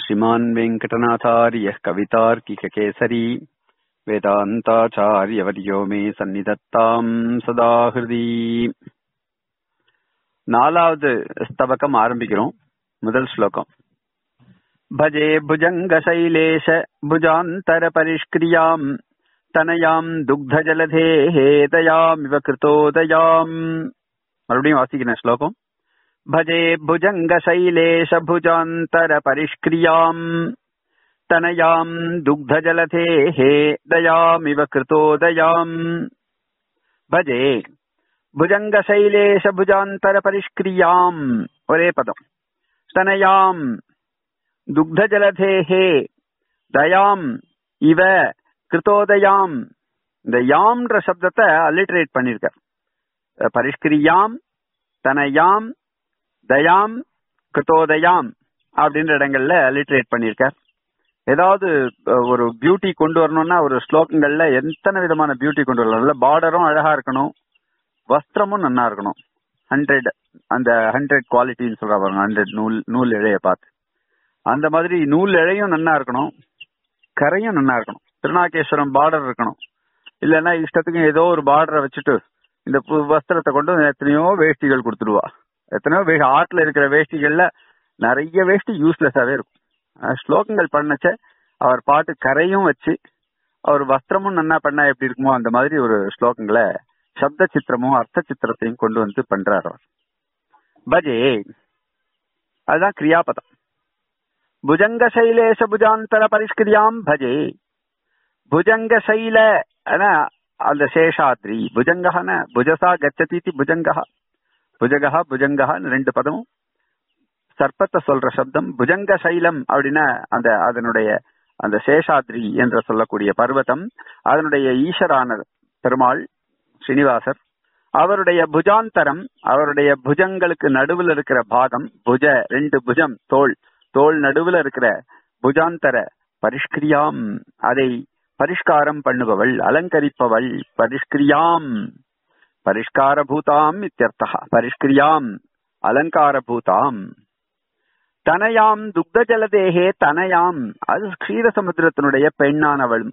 श्रीमान् वेङ्कटनाथार्यः कवितार्किककेसरी वेदान्ताचार्यवर्यो मे सन्निधत्ताम् सदा ஹிருதி நாலாவது ஸ்தபகம் ஆரம்பிக்கிறோம் முதல் ஸ்லோகம் भजे भुजङ्गशैलेश भुजान्तर परिष्क्रियाम् तनयाम् दुग्धजलधेः दयामिव कृतोदयाम् மறுபடியும் வாசிக்கிறேன் ஸ்லோகம் भजे भुजङ्गशैलेश भुजान्तर परिष्क्रियाम् तनयाम् दुग्धजलधेः दयामिव कृतोदयाम् भजे भुजङ्गशैलेश भुजान्तर परिष्क्रियाम् ஒரே பதம் தனயாம் துக்தஜலதேஹே தயாம் இவ கிருத்தோதயாம் இந்த யாம்ன்ற சப்தத்தை அலிட்ரேட் பண்ணிருக்கார் பரிஷ்கிரியாம் தனயாம் தயாம் கிருத்தோதயாம் அப்படின்ற இடங்கள்ல அலிட்ரேட் பண்ணிருக்கார் ஏதாவது ஒரு பியூட்டி கொண்டு வரணும்னா ஒரு ஸ்லோகங்கள்ல எத்தனை விதமான பியூட்டி கொண்டு வரலாம் நல்ல பார்டரும் அழகா இருக்கணும் வஸ்திரமும் நல்லா இருக்கணும் ஹண்ட்ரட் அந்த ஹண்ட்ரட் குவாலிட்டின்னு சொல்ற பாருங்க ஹண்ட்ரட் நூல் நூல் இழைய பார்த்து அந்த மாதிரி நூல் இழையும் நல்லா இருக்கணும் கரையும் நல்லா இருக்கணும் திருநாகேஸ்வரம் பார்டர் இருக்கணும் இல்லைன்னா இஷ்டத்துக்கு ஏதோ ஒரு பார்டரை வச்சுட்டு இந்த வஸ்திரத்தை கொண்டு எத்தனையோ வேஷ்டிகள் கொடுத்துடுவா எத்தனையோ ஆர்ட்ல இருக்கிற வேஷ்டிகள்ல நிறைய வேஷ்டி யூஸ்லெஸ்ஸாவே இருக்கும் ஸ்லோகங்கள் பண்ணச்ச அவர் பாட்டு கரையும் வச்சு அவர் வஸ்திரமும் நன்னா பண்ணா எப்படி இருக்குமோ அந்த மாதிரி ஒரு ஸ்லோகங்களை சப்த சித்திரமும் அர்த்த சித்திரத்தையும் கொண்டு வந்து பண்றார் அவர் பஜே அதுதான் கிரியாபதம் புஜங்க சைலேஷ புஜாந்தர பரிஷ்கிரியாம் பஜே புஜங்க சைல அந்த சேஷாத்ரி புஜங்கஹன புஜசா கச்சதி புஜங்கஹ புஜகா புஜங்கஹன்னு ரெண்டு பதமும் சர்ப்பத்தை சொல்ற சப்தம் புஜங்க சைலம் அப்படின்னா அந்த அதனுடைய அந்த சேஷாத்ரி என்று சொல்லக்கூடிய பர்வதம் அதனுடைய ஈஸ்வரான பெருமாள் ஸ்ரீனிவாசர் அவருடைய புஜாந்தரம் அவருடைய புஜங்களுக்கு நடுவில் இருக்கிற பாகம் புஜ ரெண்டு புஜம் தோல் தோல் நடுவில் இருக்கிற புஜாந்தர பரிஷ்கிரியாம் அதை பரிஷ்காரம் பண்ணுபவள் அலங்கரிப்பவள் பரிஷ்கிரியாம் பரிஷ்கார பூதாம் இத்தியர்த்தா பரிஷ்கிரியாம் அலங்கார பூதாம் தனயாம் துக்த ஜலதேகே தனயாம் அது க்ஷீர சமுத்திரத்தினுடைய பெண்ணானவளும்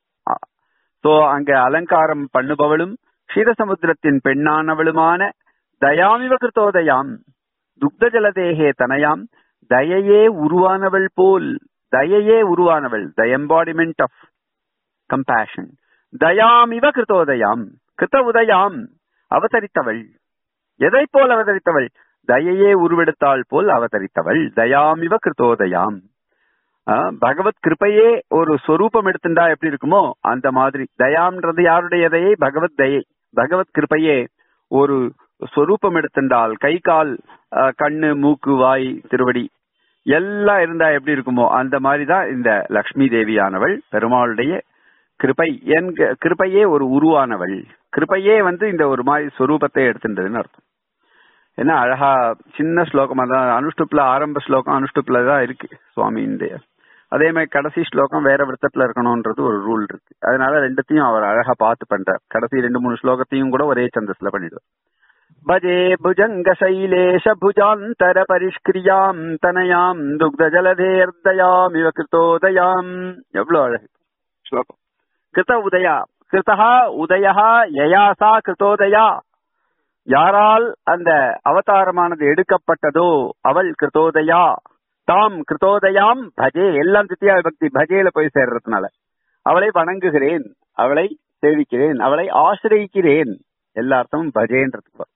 சோ அங்க அலங்காரம் பண்ணுபவளும் க்ஷீரசமுத்திரத்தின் பெண்ணானவளுமான தயாமிவ கிருத்தோதயாம் துக்த ஜலதேகே தனயாம் தயையே உருவானவள் போல் தயையே உருவானவள் த எம்பாடிமெண்ட் ஆஃப் கம்பேஷன் தயாமிவ கிருத்தோதயாம் கிருத்த உதயாம் அவதரித்தவள் எதை போல் அவதரித்தவள் தயையே உருவெடுத்தாள் போல் அவதரித்தவள் தயாமிவ கிருத்தோதயாம் பகவத் கிருப்பையே ஒரு சொரூபம் எடுத்துட்டா எப்படி இருக்குமோ அந்த மாதிரி தயாம்ன்றது யாருடைய தயை பகவத் தயை பகவத் கிருப்பையே ஒரு சொரூபம் எடுத்துட்டால் கை கால் கண்ணு மூக்கு வாய் திருவடி எல்லாம் இருந்தா எப்படி இருக்குமோ அந்த மாதிரிதான் இந்த லக்ஷ்மி தேவியானவள் பெருமாளுடைய கிருப்பை என் கிருப்பையே ஒரு உருவானவள் கிருப்பையே வந்து இந்த ஒரு மாதிரி சொரூபத்தை எடுத்துட்டதுன்னு அர்த்தம் ஏன்னா அழகா சின்ன ஸ்லோகமா தான் அனுஷ்டுப்ல ஆரம்ப ஸ்லோகம் அனுஷ்டுப்ல தான் இருக்கு சுவாமியுடைய அதே மாதிரி கடைசி ஸ்லோகம் வேற விருத்தத்துல இருக்கணும்ன்றது ஒரு ரூல் இருக்கு அதனால ரெண்டுத்தையும் அவர் அழகா பார்த்து பண்றார் கடைசி ரெண்டு மூணு ஸ்லோகத்தையும் கூட ஒரே சந்தஸ்ல பண்ணிடுவார் பஜே புஜங்க சைலேஷ புஜாந்தர பரிஷ்கிரியாம் தனயாம் துக்த ஜலதேர்தயாம் இவ கிருத்தோதயாம் எவ்வளவு அழகு ஸ்லோகம் கிருத உதயா கிருத்தா உதயா யயாசா கிருத்தோதயா யாரால் அந்த அவதாரமானது எடுக்கப்பட்டதோ அவள் கிருத்தோதயா தாம் கிருத்தோதயாம் பஜே எல்லாம் தித்தியா பக்தி பஜேல போய் சேர்றதுனால அவளை வணங்குகிறேன் அவளை சேவிக்கிறேன் அவளை ஆசிரியிக்கிறேன் எல்லா அர்த்தமும் பஜேன்றதுக்கு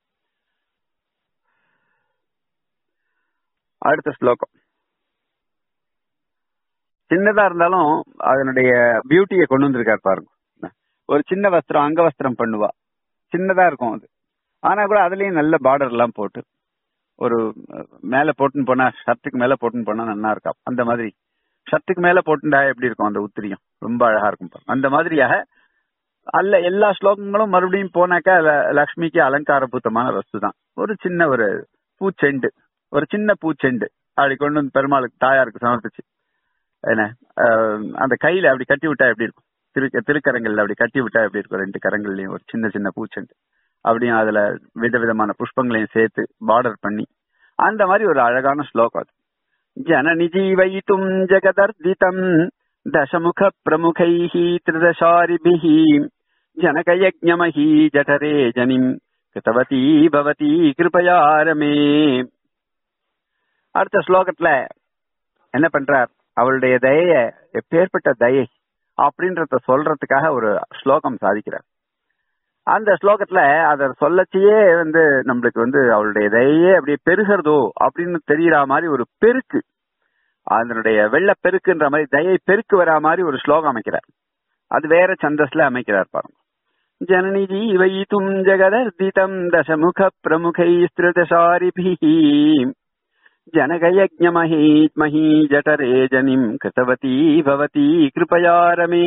அடுத்த ஸ்லோகம் சின்னதா இருந்தாலும் அதனுடைய பியூட்டியை கொண்டு வந்திருக்காரு பாருங்க ஒரு சின்ன வஸ்திரம் அங்க வஸ்திரம் பண்ணுவா சின்னதா இருக்கும் அது ஆனா கூட அதுலயும் நல்ல பார்டர் எல்லாம் போட்டு ஒரு மேல போட்டுன்னு போனா ஷர்ட்டுக்கு மேல போட்டுன்னு போனா நல்லா இருக்கா அந்த மாதிரி ஷர்ட்டுக்கு மேல போட்டுண்டா எப்படி இருக்கும் அந்த உத்திரியம் ரொம்ப அழகா இருக்கும் அந்த மாதிரியாக அல்ல எல்லா ஸ்லோகங்களும் மறுபடியும் போனாக்கா லக்ஷ்மிக்கு அலங்கார பூத்தமான வஸ்து தான் ஒரு சின்ன ஒரு பூச்செண்டு ஒரு சின்ன பூச்செண்டு அப்படி கொண்டு வந்து பெருமாளுக்கு தாயாருக்கு சமர்ப்பிச்சு என்ன அந்த கையில அப்படி கட்டி விட்டா எப்படி இருக்கும் திரு திருக்கரங்கள்ல அப்படி கட்டி விட்டா எப்படி இருக்கும் ரெண்டு கரங்கள்லயும் ஒரு சின்ன சின்ன பூச்செண்டு அப்படியும் அதுல விதவிதமான புஷ்பங்களையும் சேர்த்து பார்டர் பண்ணி அந்த மாதிரி ஒரு அழகான ஸ்லோகம் அது जननि जीवयितुम् जगदर्दितम् दशमुख प्रमुखैः त्रिदशारिभिः जनकयज्ञमही जठरे जनिम् கிருத்தவதி பவதி கிருபயாரமே அடுத்த ஸ்லோகத்துல என்ன பண்றார் அவளுடைய தயைய எப்பேற்பட்ட தயை அப்படின்றத சொல்றதுக்காக ஒரு ஸ்லோகம் சாதிக்கிறார் அந்த ஸ்லோகத்துல அத சொல்லச்சியே வந்து நம்மளுக்கு வந்து அவளுடைய தயையே அப்படியே பெருகிறதோ அப்படின்னு தெரியற மாதிரி ஒரு பெருக்கு அதனுடைய வெள்ள பெருக்குன்ற மாதிரி தயை பெருக்கு வரா மாதிரி ஒரு ஸ்லோகம் அமைக்கிறார் அது வேற சந்தஸ்ல அமைக்கிறார் பாருங்க जननि जीवयितुम् जगदर्दितम् दशमुख प्रमुखैस्त्रिदशारिभिः जनकयज्ञमहीत्मही जठरे जनिम् कृतवती भवती कृपया रमे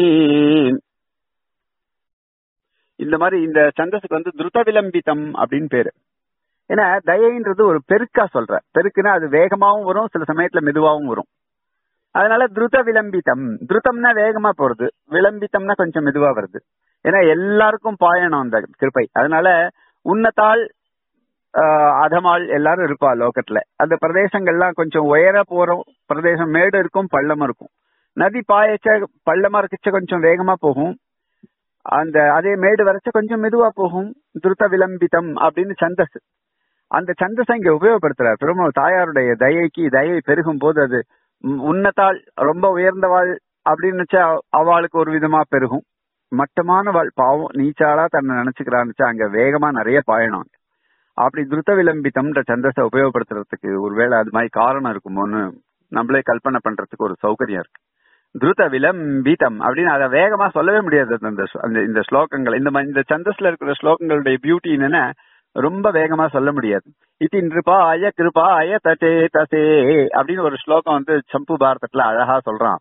இந்த மாதிரி இந்த சந்தஸுக்கு வந்து துருத விலம்பித்தம் அப்படின்னு பேரு ஏன்னா தயைன்றது ஒரு பெருக்கா சொல்ற பெருக்குன்னா அது வேகமாவும் வரும் சில சமயத்துல மெதுவாவும் வரும் அதனால துருத விலம்பித்தம் துருத்தம்னா வேகமா போறது விளம்பித்தம்னா கொஞ்சம் மெதுவா வருது ஏன்னா எல்லாருக்கும் பாயணும் அந்த கிருப்பை அதனால உன்னத்தாள் அதமாள் எல்லாரும் இருப்பா லோகத்துல அந்த பிரதேசங்கள்லாம் கொஞ்சம் உயர போறோம் பிரதேசம் மேடு இருக்கும் பள்ளம் இருக்கும் நதி பாயச்ச பள்ளமா இருக்கச்ச கொஞ்சம் வேகமா போகும் அந்த அதே மேடு வரைச்ச கொஞ்சம் மெதுவா போகும் துருத்த விளம்பித்தம் அப்படின்னு சந்தஸ் அந்த சந்தஸை இங்க உபயோகப்படுத்துறார் பெருமாள் தாயாருடைய தயைக்கு தயை பெருகும் போது அது உன்னத்தாள் ரொம்ப உயர்ந்தவாள் அப்படின்னு அவளுக்கு ஒரு விதமா பெருகும் மட்டமானவாள் பாவம் நீச்சாலா தன்னை நினைச்சுக்கிறான்னு அங்க வேகமா நிறைய பாயணும் அப்படி துருத்த விளம்பித்தம்ன்ற சந்தஸை உபயோகப்படுத்துறதுக்கு ஒருவேளை அது மாதிரி காரணம் இருக்குமோன்னு நம்மளே கல்பனை பண்றதுக்கு ஒரு சௌகரியம் இருக்கு துருத விளம்பிதம் அப்படின்னு அதை வேகமா சொல்லவே முடியாது அந்த அந்த இந்த ஸ்லோகங்கள் இந்த இந்த சந்தஸ்ல இருக்கிற ஸ்லோகங்களுடைய பியூட்டி என்னன்னா ரொம்ப வேகமா சொல்ல முடியாது இது நிருபாய கிருபாய தட்டே தசே அப்படின்னு ஒரு ஸ்லோகம் வந்து சம்பு பாரதத்துல அழகா சொல்றான்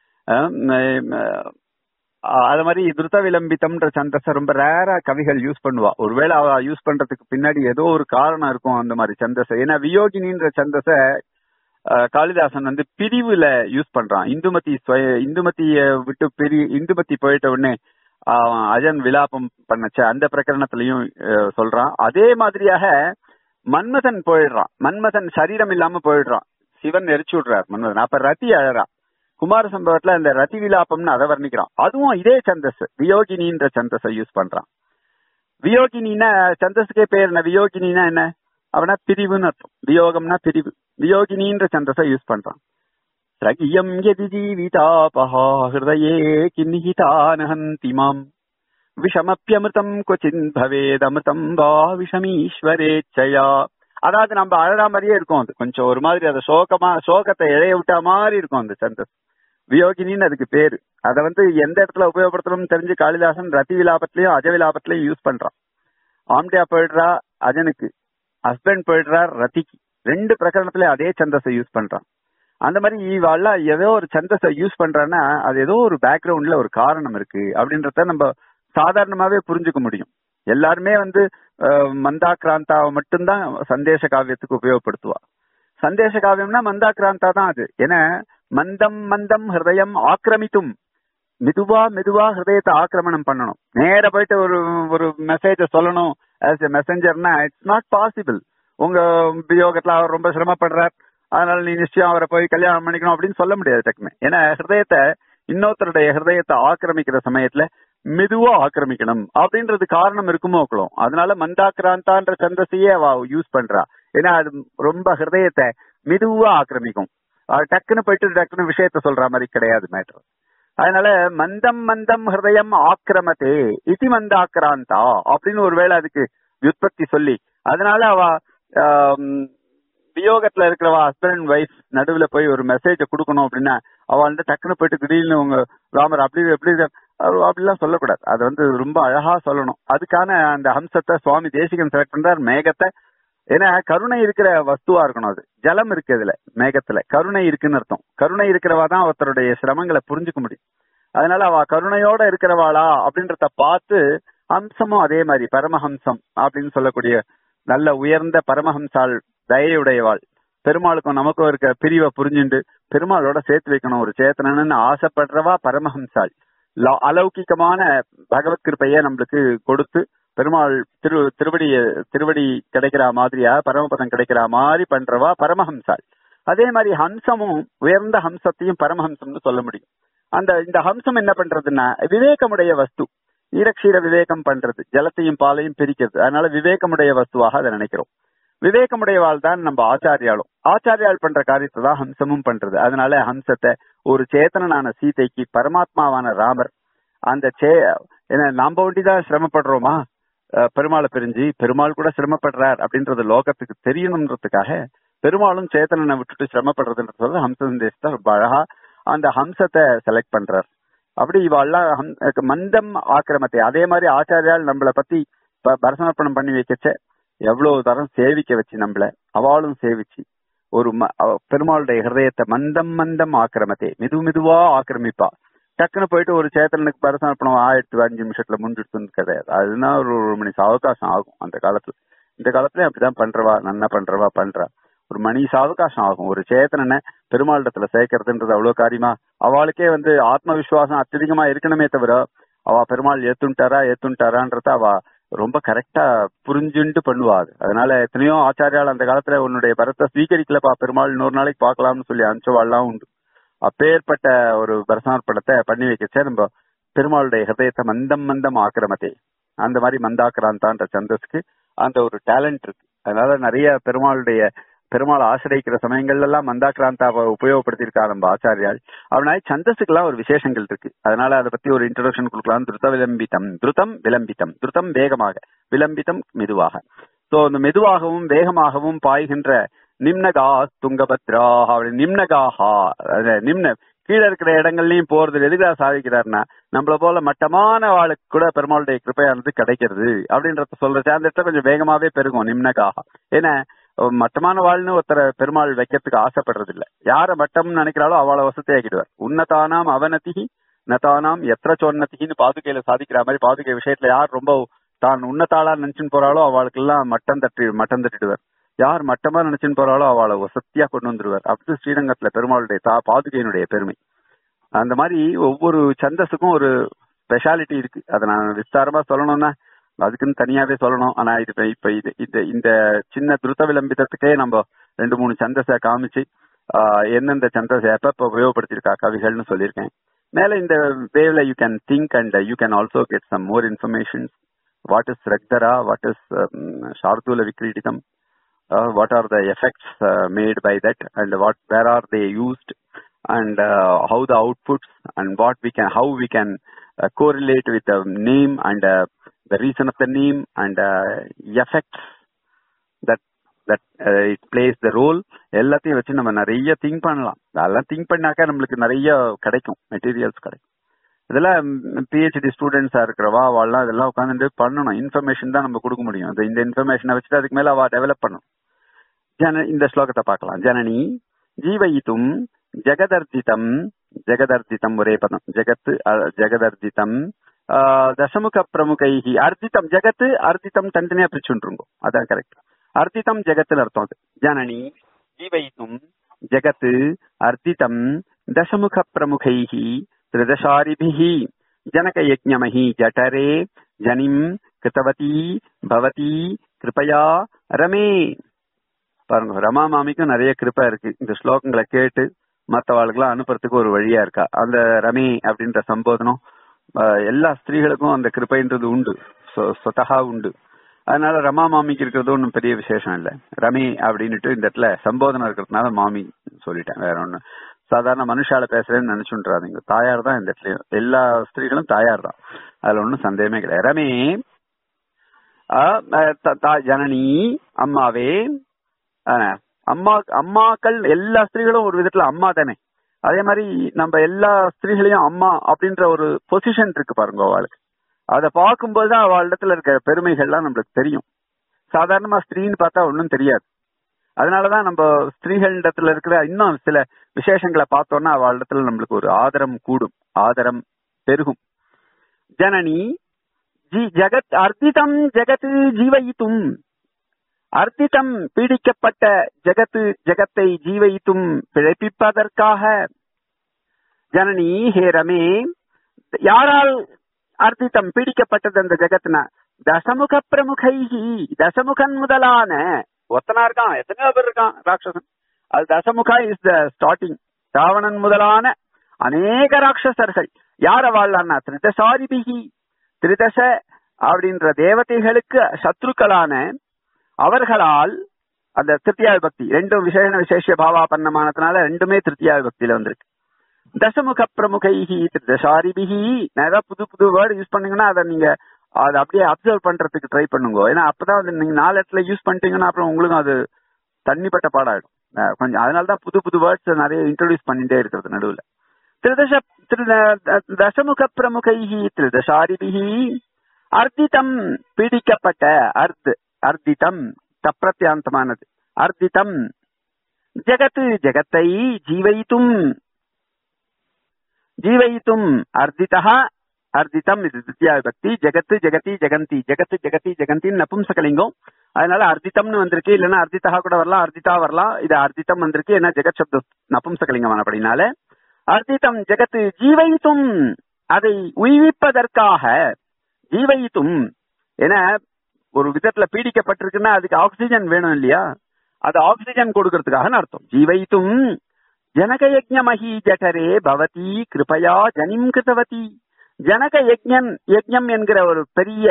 அது மாதிரி திருத்த விளம்பித்தம்ன்ற சந்தஸை ரொம்ப ரேரா கவிகள் யூஸ் பண்ணுவா ஒருவேளை அவ யூஸ் பண்றதுக்கு பின்னாடி ஏதோ ஒரு காரணம் இருக்கும் அந்த மாதிரி சந்தஸை ஏன்னா வியோகினின்ற சந்தஸை காளிதாசன் வந்து பிரிவுல யூஸ் பண்றான் இந்துமதி இந்துமதிய விட்டு பிரி இந்துமதி போயிட்ட உடனே அஜன் விலாபம் பண்ணச்ச அந்த பிரகரணத்திலையும் சொல்றான் அதே மாதிரியாக மன்மதன் போயிடுறான் மன்மதன் சரீரம் இல்லாம போயிடுறான் சிவன் எரிச்சு விடுறார் மன்மதன் அப்ப ரத்தி அழறான் குமார சம்பவத்துல இந்த ரதி விலாபம்னு அதை வர்ணிக்கிறான் அதுவும் இதே சந்தஸ் வியோகினின்ற சந்தஸை யூஸ் பண்றான் வியோகினின்னா சந்தஸுக்கே பேர் என்ன வியோகினின்னா என்ன அவனா பிரிவுன்னு அர்த்தம் வியோகம்னா பிரிவு வியோகினின்ற சந்தஸை யூஸ் பண்றான் ரகியம் எதி ஜீவிதாபஹா ஹிருதயே கின்னிஹிதானஹந்தி மாம் விஷமப்பியமிருதம் கொச்சின் பவேத் அமிர்தம் வா விஷமீஸ்வரேச்சயா அதாவது நம்ம அழறா மாதிரியே இருக்கும் அது கொஞ்சம் ஒரு மாதிரி அதை சோகமா சோகத்தை இழைய விட்டா மாதிரி இருக்கும் அந்த சந்தஸ் வியோகினின்னு அதுக்கு பேரு அதை வந்து எந்த இடத்துல உபயோகப்படுத்தணும்னு தெரிஞ்சு காளிதாசன் ரத்தி விலாபத்திலையும் அஜ விலாபத்திலையும் யூஸ் பண்றான் ஆம்டியா போயிடுறா அஜனுக்கு ஹஸ்பண்ட் போயிடுறா ரத்திக்கு ரெண்டு பிரகரணத்துல அதே சந்தஸை யூஸ் பண்றான் அந்த மாதிரி இவெல்லாம் ஏதோ ஒரு சந்தஸை யூஸ் பண்றான்னா அது ஏதோ ஒரு பேக்ரவுண்ட்ல ஒரு காரணம் இருக்கு அப்படின்றத நம்ம சாதாரணமாவே புரிஞ்சுக்க முடியும் எல்லாருமே வந்து மந்தாக்கிராந்தாவை மட்டும்தான் சந்தேச காவியத்துக்கு உபயோகப்படுத்துவா சந்தேச காவியம்னா மந்தாக்கிராந்தா தான் அது ஏன்னா மந்தம் மந்தம் ஹிருதயம் ஆக்கிரமித்தும் மெதுவா மெதுவா ஹிருதயத்தை ஆக்கிரமணம் பண்ணணும் நேர போயிட்டு ஒரு ஒரு மெசேஜ சொல்லணும் ஆஸ் எ மெசஞ்சர்னா இட்ஸ் நாட் பாசிபிள் உங்க வியோகத்துல அவர் ரொம்ப சிரமப்படுறார் அதனால நீ நிச்சயம் அவரை போய் கல்யாணம் பண்ணிக்கணும் அப்படின்னு சொல்ல முடியாது டக்குமே ஏன்னா ஹிருதயத்தை இன்னொருத்தருடைய ஹிருதயத்தை ஆக்கிரமிக்கிற சமயத்துல மெதுவா ஆக்கிரமிக்கணும் அப்படின்றது காரணம் இருக்குமோ அதனால மந்தாக்கிராந்தான்ற சந்தசையே அவ யூஸ் பண்றா ஏன்னா அது ரொம்ப ஹிருதயத்தை மெதுவா ஆக்கிரமிக்கும் டக்குன்னு போயிட்டு டக்குன்னு விஷயத்த சொல்ற மாதிரி கிடையாது மேட்ரு அதனால மந்தம் மந்தம் ஹிருதயம் ஆக்கிரமத்தே இதி மந்தாக்கிராந்தா அப்படின்னு ஒருவேளை அதுக்கு வியுற்பத்தி சொல்லி அதனால அவ வியோகத்துல இருக்கிறவா ஹஸ்பண்ட் அண்ட் ஒய்ஃப் நடுவுல போய் ஒரு மெசேஜ கொடுக்கணும் அப்படின்னா அவ வந்து டக்குன்னு போயிட்டு திடீர்னு உங்க ராமர் அப்படி எப்படி அப்படிலாம் சொல்லக்கூடாது அது வந்து ரொம்ப அழகா சொல்லணும் அதுக்கான அந்த அம்சத்தை சுவாமி தேசிகன் செலக்ட் பண்றார் மேகத்தை ஏன்னா கருணை இருக்கிற வஸ்துவா இருக்கணும் அது ஜலம் இருக்கு இதுல மேகத்துல கருணை இருக்குன்னு அர்த்தம் கருணை இருக்கிறவா தான் ஒருத்தருடைய சிரமங்களை புரிஞ்சுக்க முடியும் அதனால அவ கருணையோட இருக்கிறவாளா அப்படின்றத பார்த்து ஹம்சமும் அதே மாதிரி பரமஹம்சம் அப்படின்னு சொல்லக்கூடிய நல்ல உயர்ந்த பரமஹம்சாள் தயையுடையவாள் பெருமாளுக்கும் நமக்கும் இருக்க பிரிவை புரிஞ்சுண்டு பெருமாளோட சேர்த்து வைக்கணும் ஒரு சேத்தனன்னு ஆசைப்படுறவா பரமஹம்சாள் அலௌகிகமான பகவத் கிருப்பைய நம்மளுக்கு கொடுத்து பெருமாள் திரு திருவடி திருவடி கிடைக்கிற மாதிரியா பரமபதம் கிடைக்கிற மாதிரி பண்றவா பரமஹம்சாள் அதே மாதிரி ஹம்சமும் உயர்ந்த ஹம்சத்தையும் பரமஹம்சம்னு சொல்ல முடியும் அந்த இந்த ஹம்சம் என்ன பண்றதுன்னா விவேகமுடைய வஸ்து ஈரக்ஷீர விவேகம் பண்றது ஜலத்தையும் பாலையும் பிரிக்கிறது அதனால விவேகமுடைய வஸ்துவாக அதை நினைக்கிறோம் விவேகமுடையவாள் தான் நம்ம ஆச்சாரியாலும் ஆச்சாரியால் பண்ற காரியத்தை தான் ஹம்சமும் பண்றது அதனால ஹம்சத்தை ஒரு சேத்தனனான சீதைக்கு பரமாத்மாவான ராமர் அந்த சே என்ன நாம ஒண்டிதான் சிரமப்படுறோமா அஹ் பெருமாளை பிரிஞ்சு பெருமாள் கூட சிரமப்படுறார் அப்படின்றது லோகத்துக்கு தெரியணுன்றதுக்காக பெருமாளும் சேத்தனனை விட்டுட்டு சிரமப்படுறதுன்றது ஹம்ச சந்தேசத்தை ரொம்ப அழகா அந்த ஹம்சத்தை செலக்ட் பண்றார் அப்படி இவெல்லாம் ஹம்- மந்தம் ஆக்கிரமத்தை அதே மாதிரி ஆச்சாரியால் நம்மளை பத்தி ப- பரசமர்ப்பணம் பண்ணி வைக்கச்ச எவ்வளவு தரம் சேவிக்க வச்சு நம்மள அவளும் சேவிச்சு ஒரு ம- அவ- பெருமாளுடைய ஹிருதயத்தை மந்தம் மந்தம் ஆக்கிரமத்தை மெது மெதுவா ஆக்கிரமிப்பா டக்குன்னு போயிட்டு ஒரு சேத்தனுக்கு பரசமர்ப்பணம் ஆயிரத்தி அஞ்சு நிமிஷத்துல முடிஞ்சிடுச்சுன்னு கிடையாது அதுனா ஒரு ஒரு மணி அவகாசம் ஆகும் அந்த காலத்துல இந்த காலத்துல அப்படிதான் பண்றவா நன்னா பண்றவா பண்றா ஒரு மணி சாவகாசம் ஆகும் ஒரு சேத்தனனை பெருமாளிடத்துல சேர்க்கறதுன்றது அவ்வளவு காரியமா அவளுக்கே வந்து ஆத்ம விசுவாசம் அत्यதிகமா இருக்கணுமே தவிர அவ பெருமாள் ஏத்துட்டாரா ஏத்துட்டாரான்றத அவ ரொம்ப கரெக்டா புரிஞ்சுண்டு பண்ணுவா அது அதனால எத்தனையோ ஆச்சாரியால் அந்த காலத்துல உன்னுடைய பரத்தை ஸ்வீகரிக்கலப்பா பெருமாள் இன்னொரு நாளைக்கு பார்க்கலாம்னு சொல்லி அனுப்பிச்சவாள்லாம் உண்டு அப்பேற்பட்ட ஒரு பரசனார்ப்பணத்தை பண்ணி வைக்கச்சே நம்ம பெருமாளுடைய ஹிருதயத்தை மந்தம் மந்தம் ஆக்கிரமத்தை அந்த மாதிரி மந்தாக்கிராந்தான்ற சந்தஸ்க்கு அந்த ஒரு டேலண்ட் இருக்கு அதனால நிறைய பெருமாளுடைய பெருமாள் ஆசிரியக்கிற சமயங்கள்ல எல்லாம் மந்தாக்கிராந்தாவை உபயோகப்படுத்தியிருக்கா நம்ம ஆச்சாரியால் அவனால சந்தஸுக்கெல்லாம் ஒரு விசேஷங்கள் இருக்கு அதனால அதை பத்தி ஒரு இன்ட்ரோடக்ஷன் கொடுக்கலாம் திருத்த விளம்பித்தம் திருத்தம் விளம்பித்தம் திருத்தம் வேகமாக விளம்பித்தம் மெதுவாக சோ அந்த மெதுவாகவும் வேகமாகவும் பாய்கின்ற நிம்னகா துங்கபத்ரா அப்படி நிம்னகாஹா அது நிம்ன கீழே இருக்கிற இடங்கள்லயும் போறது எதுக்காக சாதிக்கிறாருன்னா நம்மள போல மட்டமான வாளுக்கு கூட பெருமாளுடைய கிருப்பையானது கிடைக்கிறது அப்படின்றத சொல்றது அந்த இடத்துல கொஞ்சம் வேகமாவே பெருகும் நிம்னகாஹா ஏன்னா மட்டமான வாழ்னு ஒருத்தர பெருமாள் வைக்கிறதுக்கு ஆசைப்படுறது இல்ல யார மட்டம்னு நினைக்கிறாளோ அவளை வசதி ஆக்கிடுவார் உன்னதானாம் அவனதிகி நதானாம் எத்திர சொன்னதிகின்னு பாதுகையில சாதிக்கிற மாதிரி பாதுகை விஷயத்துல யார் ரொம்ப தான் உன்னதாளா நினைச்சுன்னு போறாளோ அவளுக்கு எல்லாம் மட்டம் தட்டி மட்டம் தட்டிடுவார் யார் மட்டமா நினைச்சுன்னு போறாளோ அவளை வசத்தியா கொண்டு வந்துருவார் அப்படி ஸ்ரீரங்கத்துல பெருமாளுடைய தா பாதுகையினுடைய பெருமை அந்த மாதிரி ஒவ்வொரு சந்தஸுக்கும் ஒரு ஸ்பெஷாலிட்டி இருக்கு அதை நான் விஸ்தாரமா சொல்லணும்னா அதுக்குன்னு தனியாவே சொல்லணும் ஆனா இது இப்ப- இப்ப இது இந்த இந்த சின்ன திருத்த விளம்பிதத்துக்கே நம்ம ரெண்டு மூணு சந்தஸை காமிச்சு ஆஹ், எந்தெந்த சந்தஸை எப்ப உபயோகப்படுத்தியிருக்கா கவிகள்னு சொல்லியிருக்கேன் மேல இந்த வேவ்ல you can think and you can also get some more information what is ரக்தரா வாட் இஸ் ஷார்தூல விக்ரீடிதம் uh, what are the effects uh, made by that and what where are they used and uh, how the outputs and what we can how we can uh, correlate with the name and uh, the reason of the name and uh, effects that that uh, it plays the role எல்லாத்தையும் வச்சு நம்ம நிறைய think பண்ணலாம் அதெல்லாம் think பண்ணாக்கா நம்மளுக்கு நிறைய கிடைக்கும் மெட்டீரியல்ஸ் கிடைக்கும் இதெல்லாம் பிஹெச்டி ஸ்டூடெண்ட்ஸா இருக்கிறவா அவள்லாம் இதெல்லாம் உட்காந்துட்டு பண்ணணும் இன்ஃபர்மேஷன் தான் நம்ம கொடுக்க முடியும் இந்த- இந்த இன்ஃபர்மேஷனை வச்சுட்டு அதுக்கு மேல அவ டெவலப் பண்ணணும் ஜன இந்த ஸ்லோகத்தை பார்க்கலாம் ஜனனி ஜீவயித்தும் ஜெகதர்ஜிதம் ஜெகதர்ஜிதம் ஒரே பதம் ஜெகத் அஹ், ஜெகதர்ஜிதம் ஆஹ், தசமுக பிரமுகைஹி அர்ஜிதம் ஜெகத் அர்ஜிதம் தனித்தனியா பிரிச்சுருங்க அதான் கரெக்ட் அர்ஜிதம் ஜெகத்னு அர்த்தம் அது ஜனனி ஜீவயித்தும் ஜெகத் அர்ஜிதம் தசமுக பிரமுகைஹி திருதசாரிபிஹி ஜனகயஜ்ஞமஹி ஜடரே ஜனிம் கிருத்தவதி பவதி கிருபயா ரமே பாருங்க ரமா மாமிக்கும் நிறைய கிருப்பை இருக்கு இந்த ஸ்லோகங்களை கேட்டு மற்றவாளுக்கெல்லாம் அனுப்புறதுக்கு ஒரு வழியா இருக்கா அந்த ரமே அப்படின்ற சம்போதனம் ஆஹ், எல்லா ஸ்திரீகளுக்கும் அந்த கிருப்பைன்றது உண்டு சொ- சொத்தகா உண்டு அதனால ரமா மாமிக்கு இருக்கிறது ஒன்றும் பெரிய விசேஷம் இல்லை ரமே அப்படின்னுட்டு இந்த இடத்துல சம்போதனம் இருக்கிறதுனால மாமி சொல்லிட்டேன் வேற ஒண்ணு சாதாரண மனுஷால பேசுறேன்னு நினைச்சுன்றாதீங்க தாயார் தான் இந்த இடத்துல எல்லா ஸ்திரீகளும் தாயார் தான் அதுல ஒன்றும் சந்தேகமே கிடையாது ரமே ஆஹ், த- தா- ஜனனி அம்மாவே ஆஹ், அம்மா அம்மாக்கள் எல்லா ஸ்திரீகளும் ஒரு விதத்துல அம்மா தானே அதே மாதிரி நம்ம எல்லா ஸ்திரீகளையும் அம்மா அப்படின்ற ஒரு பொசிஷன் இருக்கு பாருங்க அவளுக்கு அதை பார்க்கும்போது தான் அவள் இடத்துல இருக்கிற பெருமைகள்லாம் நம்மளுக்கு தெரியும் சாதாரணமா ஸ்திரீன்னு பார்த்தா ஒன்றும் தெரியாது அதனாலதான் நம்ம ஸ்திரீகள் இடத்துல இருக்கிற இன்னும் சில விசேஷங்களை பார்த்தோம்னா அவள் இடத்துல நம்மளுக்கு ஒரு ஆதரம் கூடும் ஆதரம் பெருகும் ஜனனி ஜி ஜகத் அர்த்திதம் ஜெகத் ஜீவயித்தும் அர்த்திதம் பீடிக்கப்பட்ட ஜெகத்து ஜெகத்தை ஜீவயித்தும் பிழைப்பிப்பதற்காக ஜனனி ஹே ரமே யாரால் அர்த்தித்தம் பீடிக்கப்பட்டது அந்த ஜெகத்னா தசமுக பிரமுகைஹி தசமுகன் முதலான ஒத்தனா இருக்கான் எத்தனையோ பேர் இருக்கான் ராட்சசன் அது தசமுகா இஸ் த ஸ்டார்டிங் ராவணன் முதலான அநேக ராட்சசர்கள் யார வாழலான்னா திருதசாரிபிகி திருதச அப்படின்ற தேவதைகளுக்கு சத்ருக்களான அவர்களால் அந்த திருத்தியா விபக்தி ரெண்டும் விசேஷ விசேஷ பாவாபன்னமானதுனால ரெண்டுமே திருத்தியா விபக்தியில வந்திருக்கு தசமுக பிரமுகைஹி திருதசாரிபிகி நான் ஏதாவது புது புது வேர்டு யூஸ் பண்ணீங்கன்னா அதை நீங்க அதை அப்படியே அப்சர்வ் பண்றதுக்கு ட்ரை பண்ணுங்க ஏன்னா அப்பதான் வந்து நீங்க நாலு இடத்துல யூஸ் பண்ணிட்டீங்கன்னா அப்புறம் உங்களுக்கும் அது தண்ணிப்பட்ட பாடாயிடும் அஹ் கொஞ்சம் அதனாலதான் புது புது வேர்ட்ஸ் நிறைய இன்ட்ரோடியூஸ் பண்ணிட்டே இருக்கிறது நடுவுல திருதச திரு- தசமுக பிரமுகைஹி திருதசாரிபிகி அர்த்திதம் பீடிக்கப்பட்ட அர்த் அர்த்திதம் தப்பிரத்தியாந்தமானது அர்த்திதம் ஜெகத் ஜெகத்தை ஜீவயித்தும் ஜீவயித்தும் அர்த்திதா அர்த்திதம் இது தித்யா விபக்தி ஜெகத்து ஜெகதி ஜெகந்தி ஜெகத்து ஜெகதி ஜெகந்தின்னு நபும்சகலிங்கம் அதனால அர்த்திதம்னு வந்திருக்கு இல்லைன்னா அர்த்திதா கூட வரலாம் அர்த்திதா வரலாம் இது அர்த்திதம் வந்திருக்கு ஏன்னா ஜெகத் சப்த நபும்சகலிங்கம் அப்படினால அர்த்திதம் ஜெகத்து ஜீவயித்தும் அதை உய்விப்பதற்காக ஜீவயித்தும் ஏன்னா ஒரு விதத்துல பீடிக்கப்பட்டிருக்குன்னா அதுக்கு ஆக்சிஜன் வேணும் இல்லையா அது ஆக்சிஜன் கொடுக்கறதுக்காக அர்த்தம் ஜீவயித்தும் ஜனக யஜ்ஞமஹி ஜடரே பவதி கிருபயா ஜனிம் கிருதவதி ஜனக யஜ்ஞன் யஜ்ஞம் என்கிற ஒரு பெரிய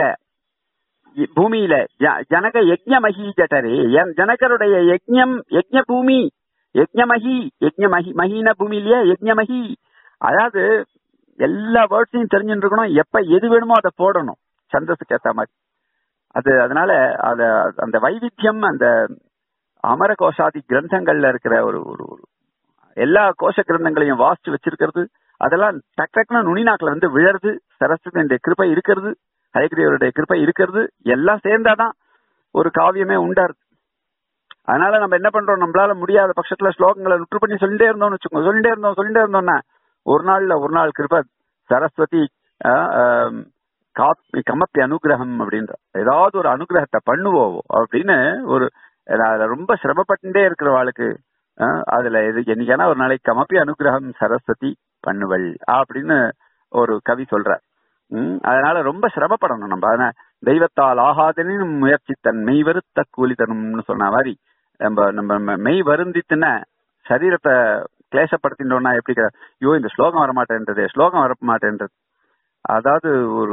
இ- பூமியில ஜ- ஜனக யஜ்ஞமஹி ஜடரே என் ஜனகருடைய யஜ்ஞம் யஜ்ஞ பூமி யஜ்ஞமஹி யஜ்ஞமஹி மஹீன பூமி இல்லையா யஜ்ஞமஹி அதாவது எல்லா வேர்ட்ஸையும் தெரிஞ்சுட்டு இருக்கணும் எப்ப எது வேணுமோ அதை போடணும் சந்தஸுக்கு ஏத்த மாதிரி அது அதனால அத அந்த வைவித்தியம் அந்த அமர கோஷாதி கிரந்தங்கள்ல இருக்கிற ஒரு ஒரு ஒரு எல்லா கோஷ கிரந்தங்களையும் வாசிச்சு வச்சிருக்கிறது அதெல்லாம் டக் டக்குன்னு நுனிநாக்குல வந்து விழறது சரஸ்வதியுடைய கிருப்பை இருக்கிறது ஹயக்ரீவருடைய கிருப்பை இருக்கிறது எல்லாம் சேர்ந்தாதான் ஒரு காவியமே உண்டாருது அதனால நம்ம என்ன பண்றோம் நம்மளால முடியாத பட்சத்துல ஸ்லோகங்களை நுற்று பண்ணி சொல்லிட்டே இருந்தோம்னு வச்சுக்கோங்க சொல்லிட்டே இருந்தோம் சொல்லிட்டே இருந்தோம்னா ஒரு நாள்ல ஒரு நாள் கிருப சரஸ்வதி ஆஹ், ஆம், காப்- கமப்பி அனுகிரகம் அப்படின்ற ஏதாவது ஒரு அனுகிரகத்தை பண்ணுவோம் அப்படின்னு ஒரு அதுல ரொம்ப சிரமப்பட்டுட்டே இருக்கிறவாளுக்கு ஆஹ், அதுல எது என்னைக்கான ஒரு நாளைக்கு கமப்பி அனுகிரகம் சரஸ்வதி பண்ணுவள் அப்படின்னு ஒரு கவி சொல்றார் உம் அதனால ரொம்ப சிரமப்படணும் நம்ம அதனால தெய்வத்தால் ஆகாதனின் முயற்சி தன் மெய் வருத்த கூலி தரும்னு சொன்ன மாதிரி நம்ம நம்ம மெய் வருந்தித்துன்னா சரீரத்தை கிளேசப்படுத்திட்டோம்னா எப்படி க- ஐயோ இந்த ஸ்லோகம் வர மாட்டேன்றது ஸ்லோகம் வர மாட்டேன்றது அதாவது ஒரு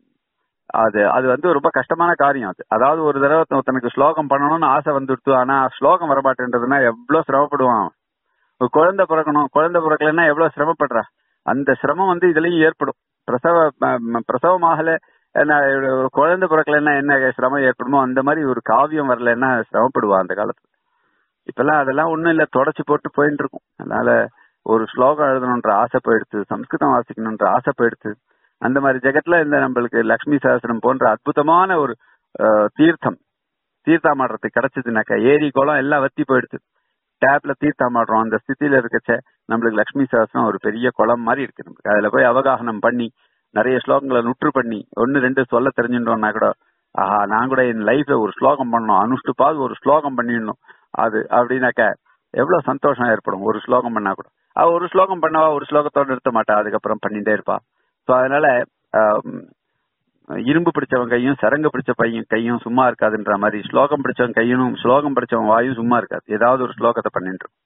அது அது வந்து ரொம்ப கஷ்டமான காரியம் அது அதாவது ஒரு தடவை ஒருத்தனுக்கு ஸ்லோகம் பண்ணணும்னு ஆசை வந்துடுத்து ஆனா ஸ்லோகம் வர மாட்டேன்றதுன்னா எவ்வளவு சிரமப்படுவான் அவன். ஒரு குழந்தை பிறக்கணும் குழந்தை பிறக்கலைன்னா எவ்வளவு சிரமப்படுறா அந்த சிரமம் வந்து இதுலயும் ஏற்படும் பிரசவ ம- ம- பிரசவமாகல என்ன, ஒரு குழந்தை பிறக்கலைன்னா என்ன சிரமம் ஏற்படுமோ அந்த மாதிரி ஒரு காவியம் வரலைன்னா சிரமப்படுவா அந்த காலத்துல இப்பெல்லாம் அதெல்லாம் ஒண்ணும் இல்ல தொடச்சு போட்டு போயிட்டு இருக்கும் அதனால ஒரு ஸ்லோகம் எழுதணுன்ற ஆசை போயிடுத்து சம்ஸ்கிருதம் வாசிக்கணுன்ற ஆசை போயிடுத்து அந்த மாதிரி ஜெகத்துல இந்த நம்மளுக்கு லக்ஷ்மி சஹஸ்ரம் போன்ற அற்புதமான ஒரு அஹ், தீர்த்தம் தீர்த்தாமாடுறதுக்கு கிடைச்சதுனாக்கா ஏரி குளம் எல்லாம் வத்தி போயிடுது டேப்ல தீர்த்தாமாடுறோம் அந்த ஸ்திதியில இருக்கச்ச நம்மளுக்கு லக்ஷ்மி சஹஸ்ரம் ஒரு பெரிய குளம் மாதிரி இருக்கு நமக்கு அதுல போய் அவகாகனம் பண்ணி நிறைய ஸ்லோகங்களை நுற்று பண்ணி ஒன்னு ரெண்டு சொல்ல தெரிஞ்சுட்டோம்னா கூட ஆஹா நான் கூட என் லைஃப்ல ஒரு ஸ்லோகம் பண்ணணும் அனுஷ்டுப்பாவது ஒரு ஸ்லோகம் பண்ணிடணும் அது அப்படின்னாக்க எவ்வளவு சந்தோஷம் ஏற்படும் ஒரு ஸ்லோகம் பண்ணா கூட அவ ஒரு ஸ்லோகம் பண்ணவா ஒரு ஸ்லோகத்தோட நிறுத்த மாட்டா அதுக்கப்புறம் பண்ணிட்டே இருப்பா சோ அதனால ஆம், இரும்பு பிடிச்சவன் கையும் சரங்கு பிடிச்ச பையன் கையும் சும்மா இருக்காதுன்ற மாதிரி ஸ்லோகம் பிடிச்சவன் கையும் ஸ்லோகம் பிடிச்சவன் வாயும் சும்மா இருக்காது ஏதாவது ஒரு ஸ்லோகத்தை பண்ணிட்டு இருக்கும்.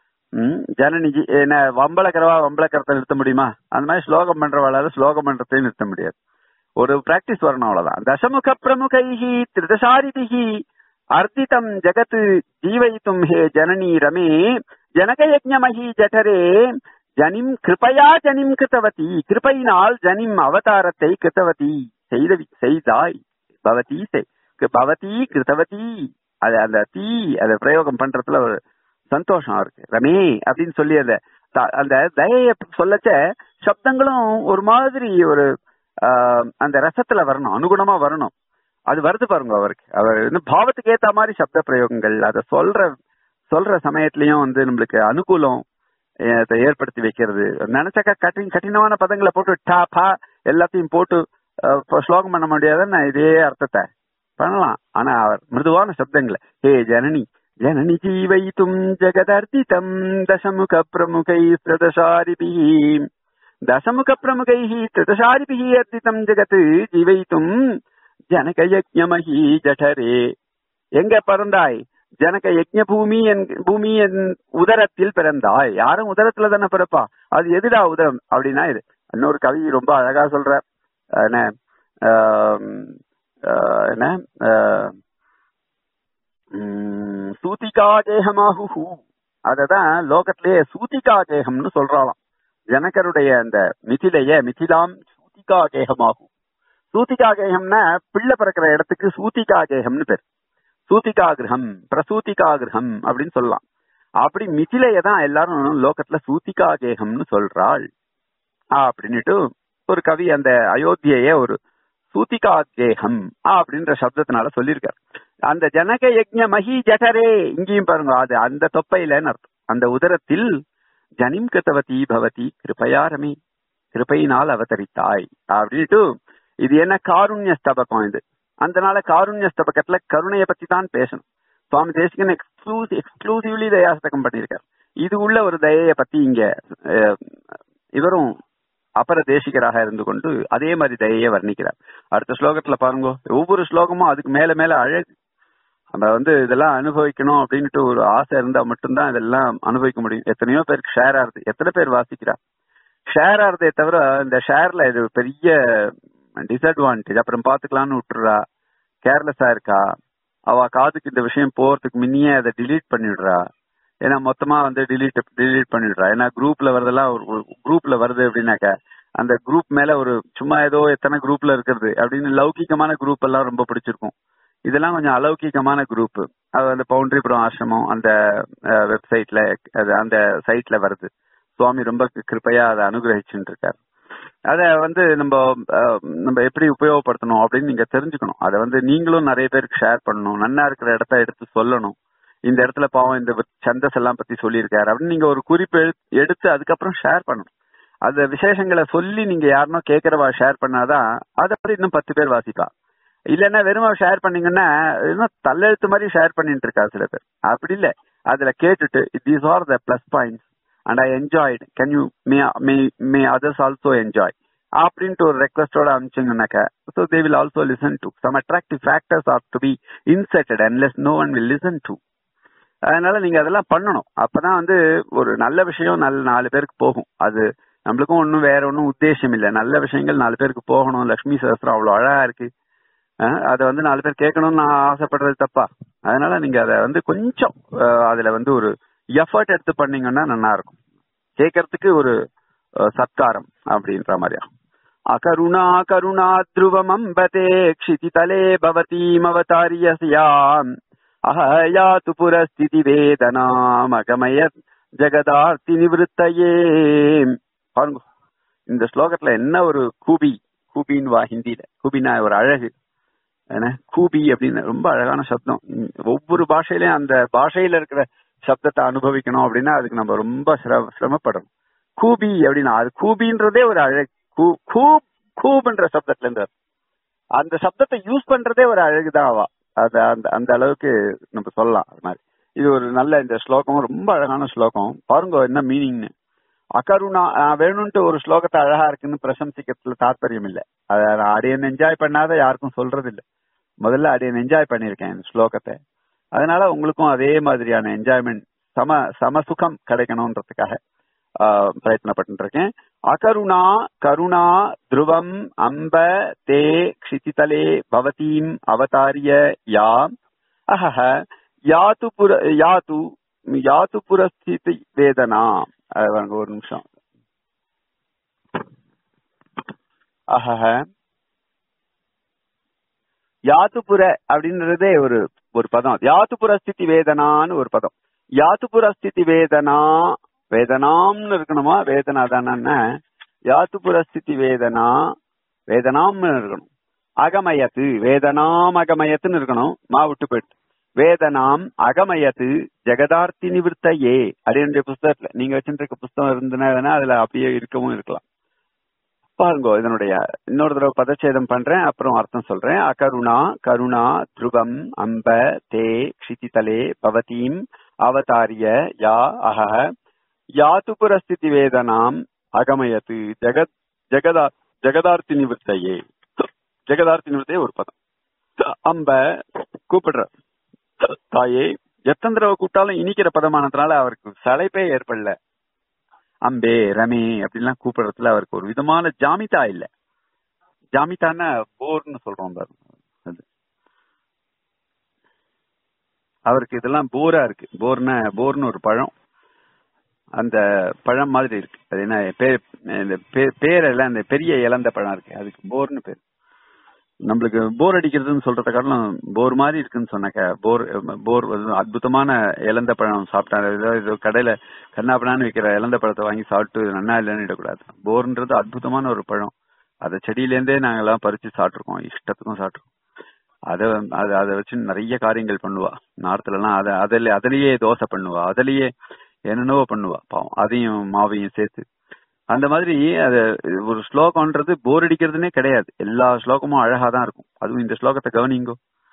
ம், ஜனனிஜி என்ன வம்பளக்கரவா வம்பளக்கரத்தை நிறுத்த முடியுமா அந்த மாதிரி ஸ்லோகம் பண்றவாளால ஸ்லோகம் பண்றதையும் நிறுத்த முடியாது ஒரு பிராக்டிஸ் வரணும் அவ்வளவுதான் தசமுக பிரமுகைஹி திருதசாரிபிகி அர்த்திதம் ஜகத் ஜீவயித்தும் ஹே ஜனனி ரமே ஜனகயஜ்ஞமஹி ஜடரே ஜனிம் கிருபையா ஜனிம் கிருத்தவதி கிருபையினால் ஜனிம் அவதாரத்தை கிருத்தவதி செய்த செய்தாய் பவதி செய்- பவதி கிருத்தவதி அது அந்த தீ அதை பிரயோகம் பண்றதுல ஒரு சந்தோஷம் இருக்கு ரமே அப்படின்னு சொல்லி அந்த த- அந்த தயைய சொல்லச்ச சப்தங்களும் ஒரு மாதிரி ஒரு ஆஹ், அந்த ரசத்துல வரணும் அனுகுணமா வரணும் அது வருது பாருங்க அவருக்கு அவர் வந்து பாவத்துக்கு ஏத்த மாதிரி சப்த பிரயோகங்கள் அதை சொல்ற சொல்ற சமயத்திலயும் வந்து நம்மளுக்கு அனுகூலம் அஹ், அதை ஏற்படுத்தி வைக்கிறது நினைச்சாக்கா கঠিன் கடினமான பதங்களை போட்டு டா பா எல்லாத்தையும் போட்டு அஹ், இப்ப ஸ்லோகம் பண்ண முடியாதுன்னு இதே அர்த்தத்தை பண்ணலாம் ஆனா அவர் மிருதுவான சப்தங்களை ஹே ஜனனி ஜனனி ஜீவயித்தும் ஜெகதர்த்திதம் தசமுக பிரமுகை பிரதசாரிபிஹி தசமுக பிரமுகைः திருதசாரிபிः அர்த்திதம் ஜெகத் ஜீவயித்தும் ஜனகயஜ்ஞமஹி ஜடரே எங்க பிறந்தாய் ஜனக யஜ்ஞ பூமி என் பூமி என் உதரத்தில் பிறந்தாய் யாரும் உதரத்துல தானே பிறப்பா அது எதுடா உதரம் அப்படின்னா இது இன்னொரு கவி ரொம்ப அழகா சொல்ற என்ன ஆம், ஆஹ், என்ன ஆஹ், உம், சூதிகா கேகமாகு அததான் லோகத்திலேயே சூதிகா கேகம்னு சொல்றாளாம் ஜனகருடைய அந்த மிதிலைய மிதிலாம் சூதிகா கேகமாகும் சூதிகா கேகம்னா பிள்ளை பிறக்கிற இடத்துக்கு சூதிகா கேகம்னு பேர் சூதிகா கிரகம் பிரசூதிகா கிரகம் அப்படின்னு சொல்லலாம் அப்படி மிதிலைய தான் எல்லாரும் லோகத்துல சூதிகா கேகம்னு சொல்றாள் அப்படின்னுட்டு ஒரு கவி அந்த அயோத்தியைய ஒரு சூதிகா கேகம் அப்படின்ற சப்தத்தினால சொல்லியிருக்காரு அந்த ஜனக யஜ்ஞ மகி ஜடரே இங்கேயும் பாருங்க அது அந்த தொப்பையிலன்னு அர்த்தம் அந்த உதரத்தில் ஜனிம் கிருத்தவதி பவதி கிருபையாரமே கிருபையினால் அவதரித்தாய் அப்படின்ட்டு இது என்ன காருண்ய ஸ்தபகம் இது அதனால காருண்ய ஸ்தபகத்துல கருணையை பத்தி தான் பேசணும் சுவாமி தேசிகன் எக்ஸ்க்ளூஸ் எக்ஸ்க்ளூசிவ்லி தயாஸ்தகம் பண்ணியிருக்கார் இது உள்ள ஒரு தயையை பத்தி இங்க அஹ், இவரும் அபர தேசிகராக இருந்து கொண்டு அதே மாதிரி தயையை வர்ணிக்கிறார் அடுத்த ஸ்லோகத்துல பாருங்க ஒவ்வொரு ஸ்லோகமும் அதுக்கு மேல மேல அழகு நம்ம வந்து இதெல்லாம் அனுபவிக்கணும் அப்படின்ட்டு ஒரு ஆசை இருந்தா மட்டும்தான் இதெல்லாம் அனுபவிக்க முடியும் எத்தனையோ பேருக்கு ஷேர் ஆகுது எத்தனை பேர் வாசிக்கிறா ஷேர் ஆகுதே தவிர இந்த ஷேர்ல இது பெரிய டிஸ்அட்வான்டேஜ் அப்புறம் பாத்துக்கலாம்னு விட்டுறா கேர்லெஸ்ஸா இருக்கா அவ காதுக்கு இந்த விஷயம் போறதுக்கு முன்னையே அதை delete பண்ணிடுறா ஏன்னா மொத்தமா வந்து delete delete பண்ணிடுறா ஏன்னா குரூப்ல வரதெல்லாம் ஒரு குரூப்ல வருது அப்படின்னாக்க அந்த குரூப் மேல ஒரு சும்மா ஏதோ எத்தனை குரூப்ல இருக்கிறது அப்படின்னு லௌகிகமான குரூப் எல்லாம் ரொம்ப பிடிச்சிருக்கும் இதெல்லாம் கொஞ்சம் அலௌகிகமான குரூப் அது அந்த பவுண்டரிபுரம் ஆசிரமம் அந்த வெப்சைட்ல அது அந்த சைட்ல வருது சுவாமி ரொம்ப கிருப்பையா அதை அனுகிரகிச்சுட்டு இருக்காரு அத வந்து நம்ம அஹ், நம்ம எப்படி உபயோகப்படுத்தணும் அப்படின்னு நீங்க தெரிஞ்சுக்கணும் அதை வந்து நீங்களும் நிறைய பேருக்கு ஷேர் பண்ணணும் நன்னா இருக்கிற இடத்த எடுத்து சொல்லணும் இந்த இடத்துல பாவம் இந்த சந்தஸ் எல்லாம் பத்தி சொல்லியிருக்காரு அப்படின்னு நீங்க ஒரு குறிப்பு எழு- எடுத்து அதுக்கப்புறம் ஷேர் பண்ணணும் அந்த விசேஷங்களை சொல்லி நீங்க யாருனோ கேட்கறவா ஷேர் பண்ணாதான் அதை பத்தி இன்னும் பத்து பேர் வாசிப்பா இல்லைன்னா வெறுமா ஷேர் பண்ணீங்கன்னா இன்னும் தள்ளெழுத்து மாதிரி ஷேர் பண்ணிட்டு இருக்கா சில பேர் அப்படி இல்ல அதுல கேட்டுட்டு these are the plus points and I enjoyed can you may may may others also enjoy அப்படின்ட்டு ஒரு ரெக்வஸ்டோட அனுப்பிச்சிங்கனாக்கா so they will also listen to some attractive factors are to be inserted unless no one will listen to அதனால நீங்க அதெல்லாம் பண்ணணும் அப்பதான் வந்து ஒரு நல்ல விஷயம் நல்ல நாலு பேருக்கு போகும் அது நம்மளுக்கும் ஒன்றும் வேற ஒன்றும் உத்தேசம் இல்லை நல்ல விஷயங்கள் நாலு பேருக்கு போகணும் லக்ஷ்மி சகஸ்திரம் அவ்வளோ அழகா இருக்கு அஹ் அதை வந்து நாலு பேர் கேட்கணும்னு நான் ஆசைப்படுறது தப்பா அதனால நீங்க அதை வந்து கொஞ்சம் அஹ், அதுல வந்து ஒரு எஃபர்ட் எடுத்து பண்ணீங்கன்னா நல்லா இருக்கும் கேட்கறதுக்கு ஒரு அஹ், சத்காரம் அப்படின்ற மாதிரியா அகருணா கருணா துருவம் அம்பதே க்ஷிதிதலே பவதீமவதாரியஸ்யாம் அஹயாத்து புரஸ்திதி வேதனாம் அகமய ஜெகதார்த்தி நிவృత్తயே பாருங்க இந்த ஸ்லோகத்துல என்ன ஒரு கூபி கூபின்னு வா ஹிந்தியில கூபினா ஒரு அழகு என்ன கூபி அப்படின்னு ரொம்ப அழகான சப்தம் உம், ஒவ்வொரு பாஷையிலயும் அந்த பாஷையில இருக்கிற சப்தத்தை அனுபவிக்கணும் அப்படின்னா அதுக்கு நம்ம ரொம்ப சிர- சிரமப்படணும் கூபி அப்படின்னா அது கூபின்றதே ஒரு அழகு கூ- கூப் கூப்ன்ற சப்தத்துல இருந்து வருது. அந்த சப்தத்தை யூஸ் பண்றதே ஒரு அழகுதான் அவா அது அந்த அந்த அளவுக்கு நம்ம சொல்லலாம் அது மாதிரி இது ஒரு நல்ல இந்த ஸ்லோகம் ரொம்ப அழகான ஸ்லோகம் பாருங்க என்ன மீனிங்னு அகருணா நான் வேணும்ட்டு ஒரு ஸ்லோகத்தை அழகா இருக்குன்னு பிரசம்சிக்கிறதுல தாற்பயம் இல்ல அதை நான் அடியன் என்ஜாய் பண்ணாத யாருக்கும் சொல்றது இல்ல முதல்ல அடியன் என்ஜாய் பண்ணிருக்கேன் இந்த ஸ்லோகத்தை அதனால உங்களுக்கும் அதே மாதிரியான என்ஜாய்மெண்ட் சம சமசுகம் கிடைக்கணும்ன்றதுக்காக ஆஹ், பிரயத்னப்பட்டு இருக்கேன் அகருணா கருணா துருவம் அம்ப தே க்ஷிதிதலே பவதீம் அவதாரிய யா அஹஹ யாத்து புர யாத்து யாத்து புரஸ்திதி வேதனா அது பாருங்க ஒரு நிமிஷம் அஹஹ யாத்துபுர அப்படின்றதே ஒரு ஒரு பதம் யாத்துபுர ஸ்திதி வேதனான்னு ஒரு பதம் யாத்துபுர ஸ்திதி வேதனா வேதனாம்னு இருக்கணுமா வேதனா தானே யாத்துபுர ஸ்திதி வேதனா வேதனாம்னு இருக்கணும் அகமயத்து வேதனாம் அகமயத்துன்னு இருக்கணும் மா விட்டு போயிட்டு வேதனாம் அகமயத்து ஜெகதார்த்தி நிவிர்த்தையே அப்படின்ற புஸ்தகத்துல நீங்க வச்சுருக்க புஸ்தகம் இருந்ததுன்னா அதுல அப்படியே இருக்கவும் இருக்கலாம் பாருங்க இதனுடைய இன்னொரு தடவை பதச்சேதம் பண்றேன் அப்புறம் அர்த்தம் சொல்றேன் அகருணா கருணா துருவம் அம்ப தே க்ஷிதிதலே பவதீம் அவதாரிய யா அஹ யாத்து புரஸ்திதி வேதனாம் அகமயத்து ஜெகத் ஜெகதா ஜெகதார்த்தி நிவர்த்தையே ஜெகதார்த்தி நிவர்த்தையே ஒரு பதம் அம்ப கூப்பிடுற தாயே எத்தனை தடவை கூப்பிட்டாலும் இனிக்கிற பதமானதுனால அவருக்கு சளைப்பே ஏற்படல அம்பே ரமே அப்படின்லாம் கூப்பிடுறதுல அவருக்கு ஒரு விதமான ஜாமிதா இல்ல ஜாமிதான்னா போர்னு சொல்றோம் பாருங்க அது அவருக்கு இதெல்லாம் போரா இருக்கு போர்னா போர்னு ஒரு பழம் அந்த பழம் மாதிரி இருக்கு அது என்ன பேர் இந்த பே- பேரெல்லாம் அந்த பெரிய இலந்த பழம் இருக்கு அதுக்கு போர்னு பேர் நம்மளுக்கு போர் அடிக்கிறதுன்னு சொல்றத காட்டிலும் போர் மாதிரி இருக்குன்னு சொன்னாக்க போர் போர் வந்து அற்புதமான இலந்த பழம் சாப்பிட்டா ஏதோ ஏதோ கடையில கண்ணாப்பண்ணான்னு விற்கிற இலந்த பழத்தை வாங்கி சாப்பிட்டு நன்னா இல்லைன்னு இடக்கூடாது போர்ன்றது அற்புதமான ஒரு பழம் அதை செடியிலேருந்தே நாங்கெல்லாம் பறிச்சு சாப்பிட்டுருக்கோம் இஷ்டத்துக்கும் சாப்பிட்டுருக்கோம் அதை அதை அதை வச்சு நிறைய காரியங்கள் பண்ணுவா நார்த்துல எல்லாம் அதை அதில் அதுலயே தோசை பண்ணுவா அதுலயே என்னென்னவோ பண்ணுவா பாவம் அதையும் மாவையும் சேர்த்து அந்த மாதிரி அது ஒரு ஸ்லோகம்ன்றது போர் அடிக்கிறதுனே கிடையாது எல்லா ஸ்லோகமும் அழகா தான் இருக்கும் அதுவும் இந்த ஸ்லோகத்தை கவனிங்கோ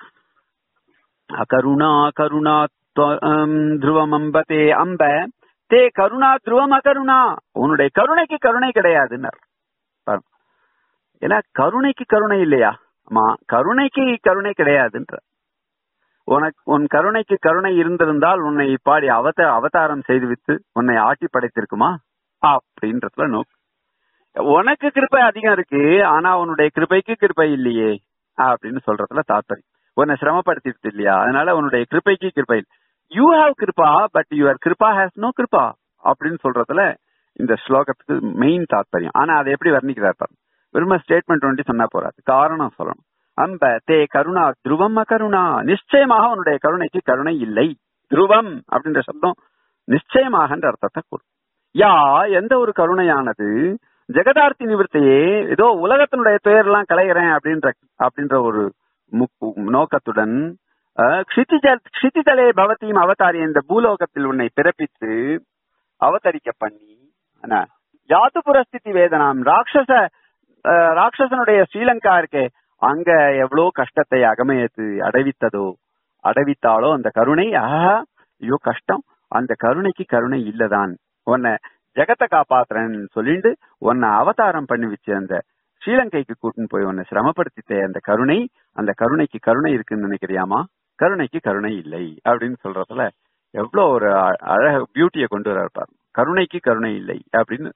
அகருணா கருணா துருவம் அம்பதே அம்ப தே கருணா துருவம் அகருணா உன்னுடைய கருணைக்கு கருணை கிடையாதுன்னார் பாருங்க. ஏன்னா கருணைக்கு கருணை இல்லையா ஆமா கருணைக்கு கருணை கிடையாதுன்ற உனக்கு உன் கருணைக்கு கருணை இருந்திருந்தால் உன்னை பாடி அவத அவதாரம் செய்துவித்து உன்னை ஆட்டி படைத்திருக்குமா அப்படின்றதுல நோக்கு உனக்கு கிருபை அதிகம் இருக்கு ஆனா உன்னுடைய கிருபைக்கு கிருபை இல்லையே அப்படின்னு சொல்றதுல தாத்பரியம் உன்னை சிரமப்படுத்திட்டு இல்லையா அதனால உன்னுடைய கிருபைக்கு கிருபை you have kripa but your kripa has no kripa அப்படின்னு சொல்றதுல இந்த ஸ்லோகத்துக்கு மெயின் தாத்பரியம் ஆனா அதை எப்படி வர்ணிக்கிறார் பாருங்க வெறும ஸ்டேட்மெண்ட் ஒண்டி சொன்னா போறாது காரணம் சொல்லணும் அம்ப தே கருணா துருவம் அகருணா நிச்சயமாக உன்னுடைய கருணைக்கு கருணை இல்லை துருவம் அப்படின்ற சப்தம் நிச்சயமாகன்ற அர்த்தத்தை கூறும் யா எந்த ஒரு கருணையானது ஜெகதார்த்தி நிவர்த்தியே ஏதோ உலகத்தினுடைய பெயர்லாம் களைகிறேன் அப்படின்ற அப்படின்ற ஒரு முக்கு- நோக்கத்துடன் அஹ், க்ஷிதிஜ க்ஷிதிதலே பவதியும் அவதாரி இந்த பூலோகத்தில் உன்னை பிறப்பித்து அவதரிக்க பண்ணி என்ன, யாது புரஸ்திதி வேதனாம் ராட்சச அஹ், ராட்சசனுடைய ஸ்ரீலங்கா இருக்கே அங்க எவ்வளவு கஷ்டத்தை அகமயத்து அடைவித்ததோ அடைவித்தாலோ அந்த கருணை ஆஹா ஐயோ கஷ்டம் அந்த கருணைக்கு கருணை இல்லதான் உன்னை ஜெகத்தை காப்பாத்துறேன்னு சொல்லிட்டு உன்னை அவதாரம் பண்ணி வச்சு அந்த ஸ்ரீலங்கைக்கு கூட்டின்னு போய் உன்னை சிரமப்படுத்திட்ட அந்த கருணை அந்த கருணைக்கு கருணை இருக்குன்னு நினைக்கிறியாமா கருணைக்கு கருணை இல்லை அப்படின்னு சொல்றதுல எவ்வளவு ஒரு அ- அழக பியூட்டியை கொண்டு வர பாரு கருணைக்கு கருணை இல்லை அப்படின்னு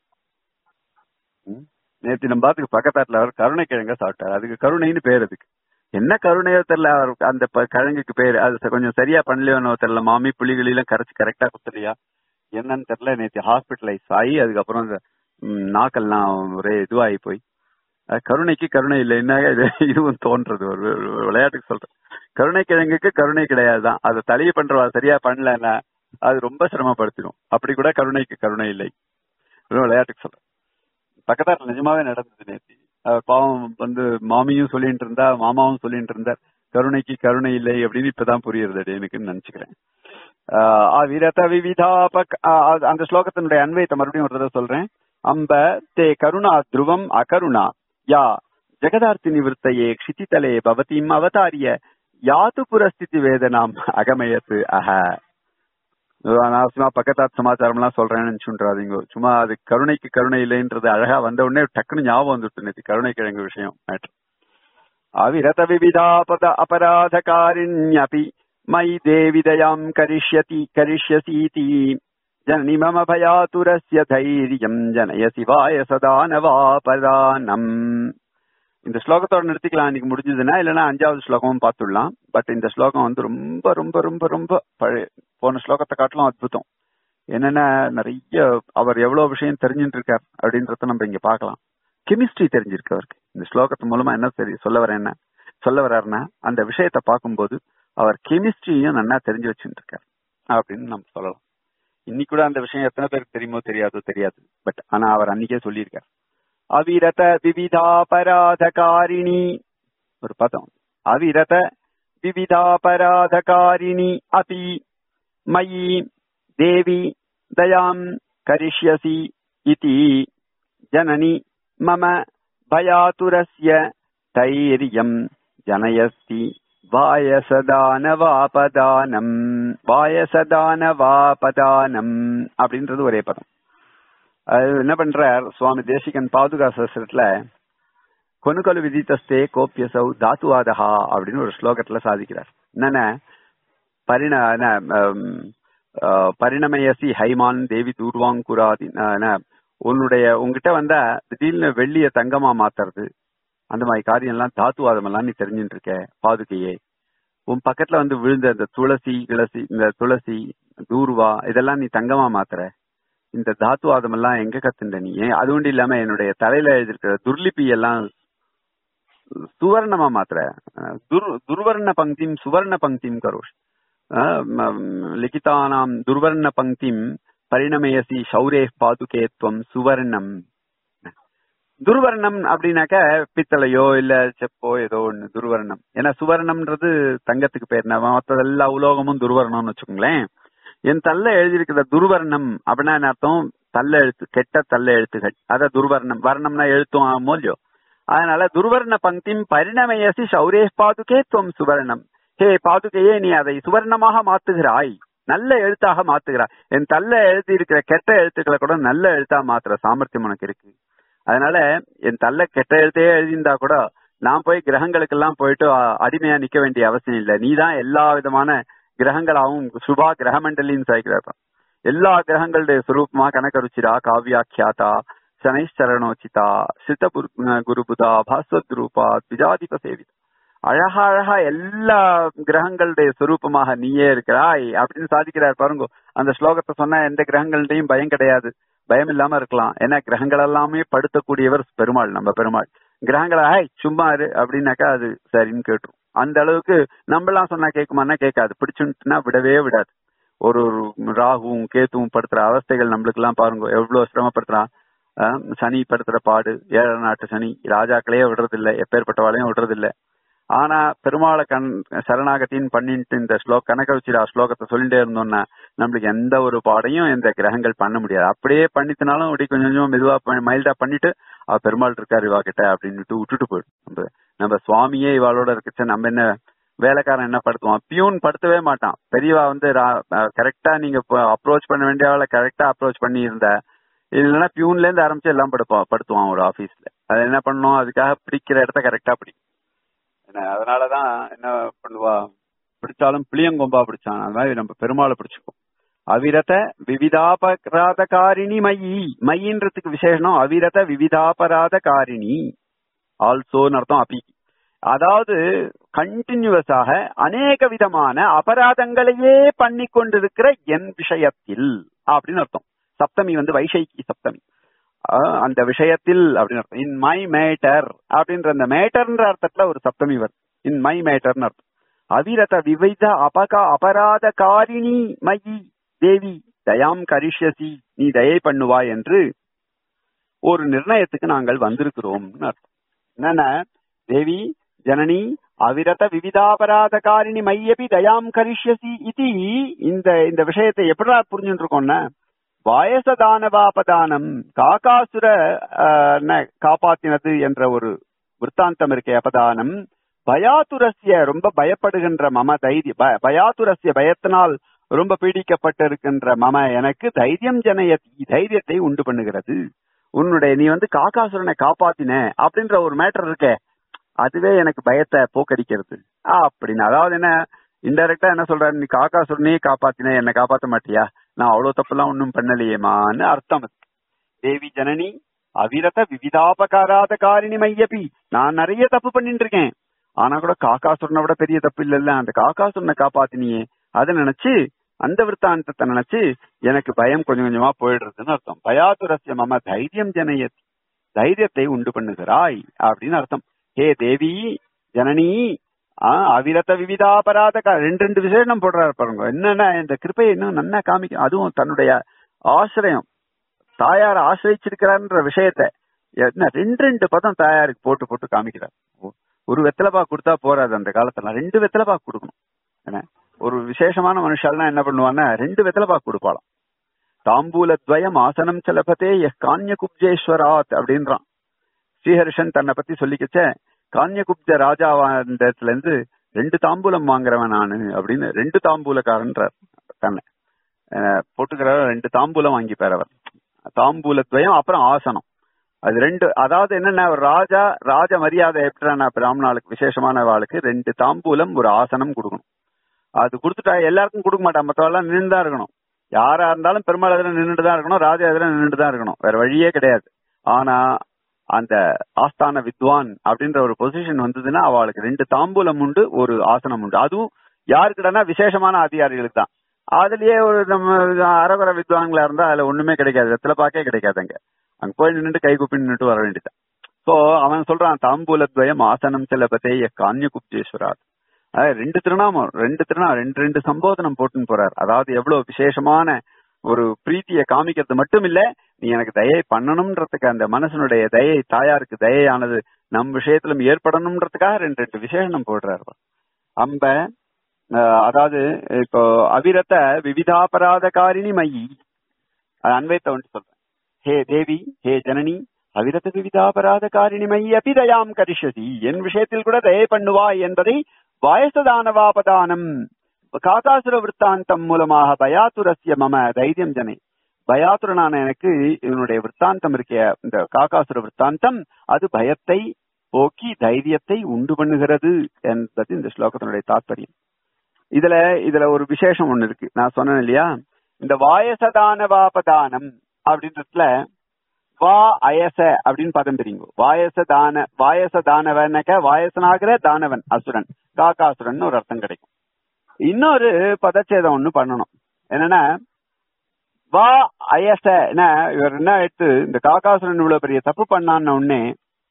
ம். நேத்து நம்ம பாத்துக்கு பக்கத்தாட்டுல அவர் கருணை கிழங்க சாப்பிட்டார் அதுக்கு கருணைன்னு பேர் அதுக்கு என்ன கருணையோ தெரியல அவர் அந்த ப- கிழங்குக்கு பேரு அது ச- கொஞ்சம் சரியா பண்ணலையோனோ தெரியல மாமி புளிகளெல்லாம் கரைச்சு கரெக்டா குத்தலையா என்னன்னு தெரியல நேத்து ஹாஸ்பிட்டலைஸ் ஆகி அதுக்கப்புறம் இந்த ம், நாக்கெல்லாம் ஒரே இதுவாகி போய் அஹ், கருணைக்கு கருணை இல்லை என்ன இது இதுவும் தோன்றது ஒரு ஒரு விளையாட்டுக்கு சொல்றேன் கருணை கிழங்குக்கு கருணை கிடையாதுதான் அதை தலையை பண்றவா சரியா பண்ணலன்னா அது ரொம்ப சிரமப்படுத்திடும் அப்படி கூட கருணைக்கு கருணை இல்லை வெறும் விளையாட்டுக்கு சொல்றேன் பக்கத்தாத்துல நிஜமாவே நடந்தது நேத்தி அவர் பாவம் வந்து மாமியும் சொல்லிட்டு இருந்தா மாமாவும் சொல்லிட்டு இருந்தார் கருணைக்கு கருணை இல்லை அப்படின்னு இப்பதான் புரியுறது எனக்குன்னு நினைச்சுக்கிறேன் ஆஹ் அவிரத விவிதாபக் ஆஹ் அந்த ஸ்லோகத்தினுடைய அன்வயத்தை மறுபடியும் ஒரு தடவை சொல்றேன் அம்ப தே கருணா துருவம் அகருணா யா ஜெகதார்த்தி நிவர்த்தையே க்ஷிதிதலே பவதிம் அவதாரிய யாது புரஸ்திதி வேதனாம் அகமயத்து அஹ அனாவசியமா பக்கத்தாத்து சமாச்சாரம் எல்லாம் சொல்றேன்னு நினைச்சுன்றாதீங்க சும்மா அது கருணைக்கு கருணை இல்லைன்றது அழகா வந்த உடனே டக்குன்னு ஞாபகம் வந்துட்டு நேத்து கருணை கிழங்கு விஷயம் மேட்ரு அவிரத விவிதாபத அபராதகாரிண்யபி மயி தேவி தயாம் கரிஷ்யதி கரிஷ்யசீதி ஜனனி மம பயாதுரஸ்ய தைரியம் ஜனயசி வாய சதா நவாபதானம் இந்த ஸ்லோகத்தோட நிறுத்திக்கலாம் இன்னைக்கு முடிஞ்சதுன்னா இல்லைன்னா அஞ்சாவது ஸ்லோகமும் பார்த்துடலாம் பட் இந்த ஸ்லோகம் வந்து ரொம்ப ரொம்ப ரொம்ப ரொம்ப பழைய போன ஸ்லோகத்தை காட்டிலும் அற்புதம் என்னன்னா நிறைய அவர் எவ்வளவு விஷயம் தெரிஞ்சுட்டு இருக்கார் அப்படின்றத நம்ம இங்க பார்க்கலாம் கெமிஸ்ட்ரி தெரிஞ்சிருக்கு அவருக்கு இந்த ஸ்லோகத்து மூலமா என்ன சரி சொல்ல வர என்ன சொல்ல வர்றாருன்னா அந்த விஷயத்தை பார்க்கும்போது அவர் கெமிஸ்ட்ரியும் நல்லா தெரிஞ்சு வச்சுட்டு இருக்கார் அப்படின்னு நம்ம சொல்லலாம் இன்னைக்கு கூட அந்த விஷயம் எத்தனை பேருக்கு தெரியுமோ தெரியாதோ தெரியாது பட் ஆனா அவர் அன்னைக்கே சொல்லியிருக்கார் அவிரத விவிதாபராதகாரிணி ஒரு பதம் அவிரத விவிதாபராதகாரிணி அபி மயி தேவி தயாம் கரிஷ்யசி இதி ஜனனி மம பயாதுரஸ்ய தைரியம் ஜனயஸ்தி வாயசதானவாபதானம் வாயசதானவாபதானம் அப்படின்றது ஒரே பதம் அது என்ன பண்றார் சுவாமி தேசிகன் பாதுகா சஸ்திரத்துல கொனுக்கலு விதித்தஸ்தே கோப்பியசௌ தாத்துவாதஹா அப்படின்னு ஒரு ஸ்லோகத்துல சாதிக்கிறார் என்னன்னா பரிண ந, ஆம், ஆ, பரிணமயசி ஹைமான் தேவி தூர்வாங்குராதி ந, ந, உன்னுடைய உங்ககிட்ட வந்தா திடீர்னு வெள்ளிய தங்கமா மாத்துறது அந்த மாதிரி காரியம் எல்லாம் தாத்துவாதம் எல்லாம் நீ தெரிஞ்சுட்டு இருக்க பாதுகையே உன் பக்கத்துல வந்து விழுந்த இந்த துளசி கிளசி இந்த துளசி தூர்வா இதெல்லாம் நீ தங்கமா மாத்துற இந்த தாத்துவாதம் எல்லாம் எங்க கத்துண்ட நீ ஏன் அது ஒன்றும் இல்லாம என்னுடைய தலையில எழுதிருக்கிற துர்லிபி எல்லாம் சுவர்ணமா மாத்திர துர் துர்வர்ண பங்கிம் சுவர்ண பங்கிம் கரோஷ் அஹ் ம- ம், லிகிதானாம் துர்வர்ண பங்கிம் பரிணமயசி சௌரே பாதுகேத்வம் சுவர்ணம் துர்வர்ணம் அப்படின்னாக்க பித்தளையோ இல்ல செப்போ ஏதோ ஒண்ணு துர்வர்ணம் ஏன்னா சுவர்ணம்ன்றது தங்கத்துக்கு பேர் நம்ம மற்ற எல்லா உலோகமும் துர்வர்ணம்னு வச்சுக்கோங்களேன் என் தள்ள எழுதியிருக்கிற துர்வர்ணம் அப்படின்னா என்ன அர்த்தம் தள்ள எழுத்து கெட்ட தள்ள எழுத்துகள் அத துர்வர்ணம் வர்ணம்னா எழுத்தும் ஆகுமோ இல்லையோ அதனால துர்வர்ண பங்கிம் பரிணமயசி சௌரே பாதுகே துவம் சுவர்ணம் ஹே பாதுகையே நீ அதை சுவர்ணமாக மாத்துகிறாய் நல்ல எழுத்தாக மாத்துகிறாய் என் தள்ள எழுதி இருக்கிற கெட்ட எழுத்துக்களை கூட நல்ல எழுத்தா மாத்துற சாமர்த்தியம் உனக்கு இருக்கு அதனால என் தள்ள கெட்ட எழுத்தையே எழுதியிருந்தா கூட நான் போய் கிரகங்களுக்கெல்லாம் போயிட்டு அ- அடிமையா நிக்க வேண்டிய அவசியம் இல்லை நீ தான் எல்லா விதமான கிரகங்களாகவும் சுபா கிரகமண்டலின்னு சாய்க்கிறார் எல்லா கிரகங்களுடைய சுரூபமா கனகருச்சிரா காவியாக்கியாதா சனைச்சரணோச்சிதா சித்த குருபுதா பாஸ்வத் ரூபா திஜாதிப சேவிதா அழகா அழகா எல்லா கிரகங்களுடைய சுரூபமாக நீயே இருக்கிறாய் அப்படின்னு சாதிக்கிறார் பாருங்க அந்த ஸ்லோகத்தை சொன்னா எந்த கிரகங்கள்டையும் பயம் கிடையாது பயம் இல்லாம இருக்கலாம் ஏன்னா கிரகங்கள் எல்லாமே படுத்தக்கூடியவர் பெருமாள் நம்ம பெருமாள் கிரகங்களை ஹாய் சும்மா இரு அப்படின்னாக்கா அது சரின்னு கேட்டுரும் அந்த அளவுக்கு நம்மளாம் சொன்னா கேட்குமான்னா கேட்காது பிடிச்சுட்டுனா விடவே விடாது ஒரு ஒரு ராகுவும் கேத்துவும் படுத்துற அவஸ்தைகள் நம்மளுக்கு எல்லாம் பாருங்க எவ்வளவு சிரமப்படுத்துறான் அஹ் சனி படுத்துற பாடு ஏழை நாட்டு சனி ராஜாக்களையே விடுறதில்ல எப்பேற்பட்டவாளையும் விடுறதில்ல ஆனா பெருமாளை கண் சரணாகத்தின்னு பண்ணிட்டு இந்த ஸ்லோக் கனகவிச்சிரா ஸ்லோகத்தை சொல்லிட்டே இருந்தோம்னா நம்மளுக்கு எந்த ஒரு பாடையும் எந்த கிரகங்கள் பண்ண முடியாது அப்படியே பண்ணித்தினாலும் அப்படி கொஞ்சம் கொஞ்சம் மெதுவா மைல்டா பண்ணிட்டு அவ பெருமாள் இருக்காரு இவா கிட்ட அப்படின்னுட்டு விட்டுட்டு போயிடும் நம்ம நம்ம சுவாமியே இவாளோட இருக்குச்சு நம்ம என்ன வேலைக்காரன் என்ன படுத்துவான் பியூன் படுத்தவே மாட்டான் பெரியவா வந்து கரெக்டா நீங்க அப்ரோச் பண்ண வேண்டியவளை கரெக்டா அப்ரோச் பண்ணி இருந்த இல்லைன்னா பியூன்ல இருந்து ஆரம்பிச்சு எல்லாம் படுப்பா படுத்துவான் ஒரு ஆபீஸ்ல அது என்ன பண்ணணும் அதுக்காக பிடிக்கிற இடத்த கரெக்டா பிடி என்ன அதனாலதான் என்ன பண்ணுவா பிடிச்சாலும் புளியங்கொம்பா பிடிச்சான் அது மாதிரி நம்ம பெருமாளை பிடிச்சுக்கோம் அவிரத விவிதாபராத காரிணி மயி மயின்றதுக்கு விசேஷம் அவிரத விவிதாபராத காரிணி ஆல்சோன்னு அர்த்தம் அபி அதாவது கண்டினியூவஸாக அநேக விதமான அபராதங்களையே பண்ணி கொண்டிருக்கிற என் விஷயத்தில் அப்படின்னு அர்த்தம் சப்தமி வந்து வைஷைக்கி சப்தமி ஆஹ் அந்த விஷயத்தில் அப்படின்னு அர்த்தம் இன் மை மேட்டர் அப்படின்ற அந்த மேட்டர்ன்ற அர்த்தத்துல ஒரு சப்தமி வரும் இன் மை மேட்டர்னு அர்த்தம் அவிரத விவித அபகா அபராத காரிணி மயி தேவி தயாம் கரிஷ்யசி நீ தயை பண்ணுவாய் என்று ஒரு நிர்ணயத்துக்கு நாங்கள் வந்திருக்கிறோம்னு அர்த்தம் என்னன்னா தேவி ஜனனி அவிரத விவிதாபராத காரிணி மையபி தயாம் கரிஷ்யசி இது இந்த இந்த விஷயத்தை எப்படா புரிஞ்சுட்டு இருக்கோம்னா வாயசதானவாபதானம் காகாசுர காப்பாத்தினது என்ற ஒரு விற்த்தாந்தம் இருக்கே அபதானம் பயாதுரஸ்ய ரொம்ப பயப்படுகின்ற மம தைரிய பயாதுரஸ்ய பயத்தினால் ரொம்ப பீடிக்கப்பட்டிருக்கின்ற மம எனக்கு தைரியம் ஜனயதி தைரியத்தை உண்டு பண்ணுகிறது உன்னுடைய நீ வந்து காக்காசுரனை காப்பாத்தின அப்படின்ற ஒரு மேட்டர் இருக்கே அதுவே எனக்கு பயத்தை போக்கடிக்கிறது அப்படின்னு அதாவது என்ன இன்டெரக்டா என்ன சொல்றாரு நீ காக்காசுரனையே காப்பாத்தின என்ன காப்பாத்த மாட்டியா நான் அவ்வளவு தப்புலாம் ஒன்னும் பண்ணலையேமான்னு அர்த்தம் தேவி ஜனனி அவிரத விவிதாபகாராத காரிணி மையபி நான் நிறைய தப்பு பண்ணிட்டு இருக்கேன் ஆனா கூட காக்காசுரனை விட பெரிய தப்பு இல்லல்ல அந்த காக்காசுரனை காப்பாத்தினியே அதை நினைச்சு அந்த விற்த்தாந்தத்தை நினைச்சு எனக்கு பயம் கொஞ்சம் கொஞ்சமா போயிடுறதுன்னு அர்த்தம் பயாதுரஸ்ய மம தைரியம் ஜனயத் தைரியத்தை உண்டு பண்ணுகிறாய் அப்படின்னு அர்த்தம் ஹே தேவி ஜனனி அவிரத விவிதாபராத ரெண்டு ரெண்டு விசேஷம் போடுறாரு பாருங்க என்னன்னா இந்த கிருப்பையை இன்னும் நன்னா காமிக்கும் அதுவும் தன்னுடைய ஆசிரியம் தாயார் ஆசிரிச்சிருக்கிறார்ன்ற விஷயத்த என்ன ரெண்டு ரெண்டு பதம் தாயாருக்கு போட்டு போட்டு காமிக்கிறார் ஒரு வெத்தலைப்பா கொடுத்தா போறாது அந்த காலத்துல ரெண்டு வெத்தலைப்பா கொடுக்கணும் என்ன ஒரு விசேஷமான மனுஷாலாம் என்ன பண்ணுவான்னா ரெண்டு வெத்தலைப்பா கொடுப்பாளாம் தாம்பூலத்வயம் ஆசனம் செலபத்தே எஸ் கான்ய குப்ஜேஸ்வராத் அப்படின்றான் ஸ்ரீஹர்ஷன் தன்னை பத்தி சொல்லிக்கச்ச கான்யகுப்த ராஜாவாண்டத்துல இருந்து ரெண்டு தாம்பூலம் வாங்குறவன் நானு அப்படின்னு ரெண்டு தாம்பூலக்காரன்றார் தன்னை போட்டுக்கிற ரெண்டு தாம்பூலம் வாங்கிப்பார் அவர் தாம்பூலத்வயம் அப்புறம் ஆசனம் அது ரெண்டு அதாவது என்னன்னா ராஜா ராஜ மரியாதை எப்படின்னா பிராமணாளுக்கு விசேஷமான வாளுக்கு ரெண்டு தாம்பூலம் ஒரு ஆசனம் கொடுக்கணும் அது கொடுத்துட்டா எல்லாருக்கும் கொடுக்க மாட்டான் மற்றவெல்லாம் நின்று தான் இருக்கணும் யாரா இருந்தாலும் பெருமாள் எதிர நின்றுட்டு தான் இருக்கணும் ராஜா எதிர நின்றுட்டு தான் இருக்கணும் வேற வழியே கிடையாது ஆனா அந்த ஆஸ்தான வித்வான் அப்படின்ற ஒரு பொசிஷன் வந்ததுன்னா அவளுக்கு ரெண்டு தாம்பூலம் உண்டு ஒரு ஆசனம் உண்டு அதுவும் யாருக்கிட்டனா விசேஷமான அதிகாரிகளுக்கு தான் அதுலயே ஒரு நம்ம அரகுர வித்வான்களா இருந்தா அதுல ஒண்ணுமே கிடைக்காது வெத்தலை பாக்கே கிடைக்காதுங்க அங்க போய் நின்னுட்டு கை கூப்பி நின்னுட்டு வர வேண்டியது சோ அவன் சொல்றான் தாம்பூலத்வயம் ஆசனம் செல்லபத்தே கான்ய குப்தேஸ்வராத் அதாவது ரெண்டு திருநாமம் ரெண்டு திருநாமம் ரெண்டு ரெண்டு சம்போதனம் போட்டுன்னு போறார் அதாவது எவ்வளவு விசேஷமான ஒரு பிரீத்தியை காமிக்கிறது மட்டும் இல்ல நீ எனக்கு தயை பண்ணணும்ன்றதுக்கு அந்த மனசனுடைய தயை தாயாருக்கு தயையானது நம் விஷயத்திலும் ஏற்படணும்ன்றதுக்காக ரெண்டு ரெண்டு விசேஷனம் போடுறாரு அம்ப அஹ், அதாவது இப்போ அவிரத விவிதாபராதகாரிணி மயி அது அன்வைத்த ஒன்று சொல்றேன் ஹே தேவி ஹே ஜனனி அவிரத விவிதாபராதகாரிணி மயி அபி தயாம் கரிஷதி என் விஷயத்தில் கூட தயை பண்ணுவாய் என்பதை வாயசதானவாபதானம் காகாசுர விற்த்தாந்தம் மூலமாக பயாத்துரஸ்ய மம தைரியம் ஜனே பயாத்துரனான எனக்கு இவனுடைய விற்த்தாந்தம் இருக்கிய இந்த காகாசுர விற்த்தாந்தம் அது பயத்தை போக்கி தைரியத்தை உண்டு பண்ணுகிறது என்பது இந்த ஸ்லோகத்தினுடைய தாற்பயம் இதுல இதுல ஒரு விசேஷம் ஒண்ணு இருக்கு நான் சொன்னேன் இல்லையா இந்த வாயசதானவாபதானம் அப்படின்றதுல வா அயச அப்படின்னு பதம் தெரியுங்க வாயச தான வாயச தானவனக்க வாயசனாகிற தானவன் அசுரன் காக்காசுரன் ஒரு அர்த்தம் கிடைக்கும் இன்னொரு பதச்சேதம் ஒண்ணு பண்ணணும் என்னன்னா வா அயச என்ன இவர் என்ன எடுத்து இந்த காக்காசுரன் இவ்வளவு பெரிய தப்பு பண்ணான்னு உடனே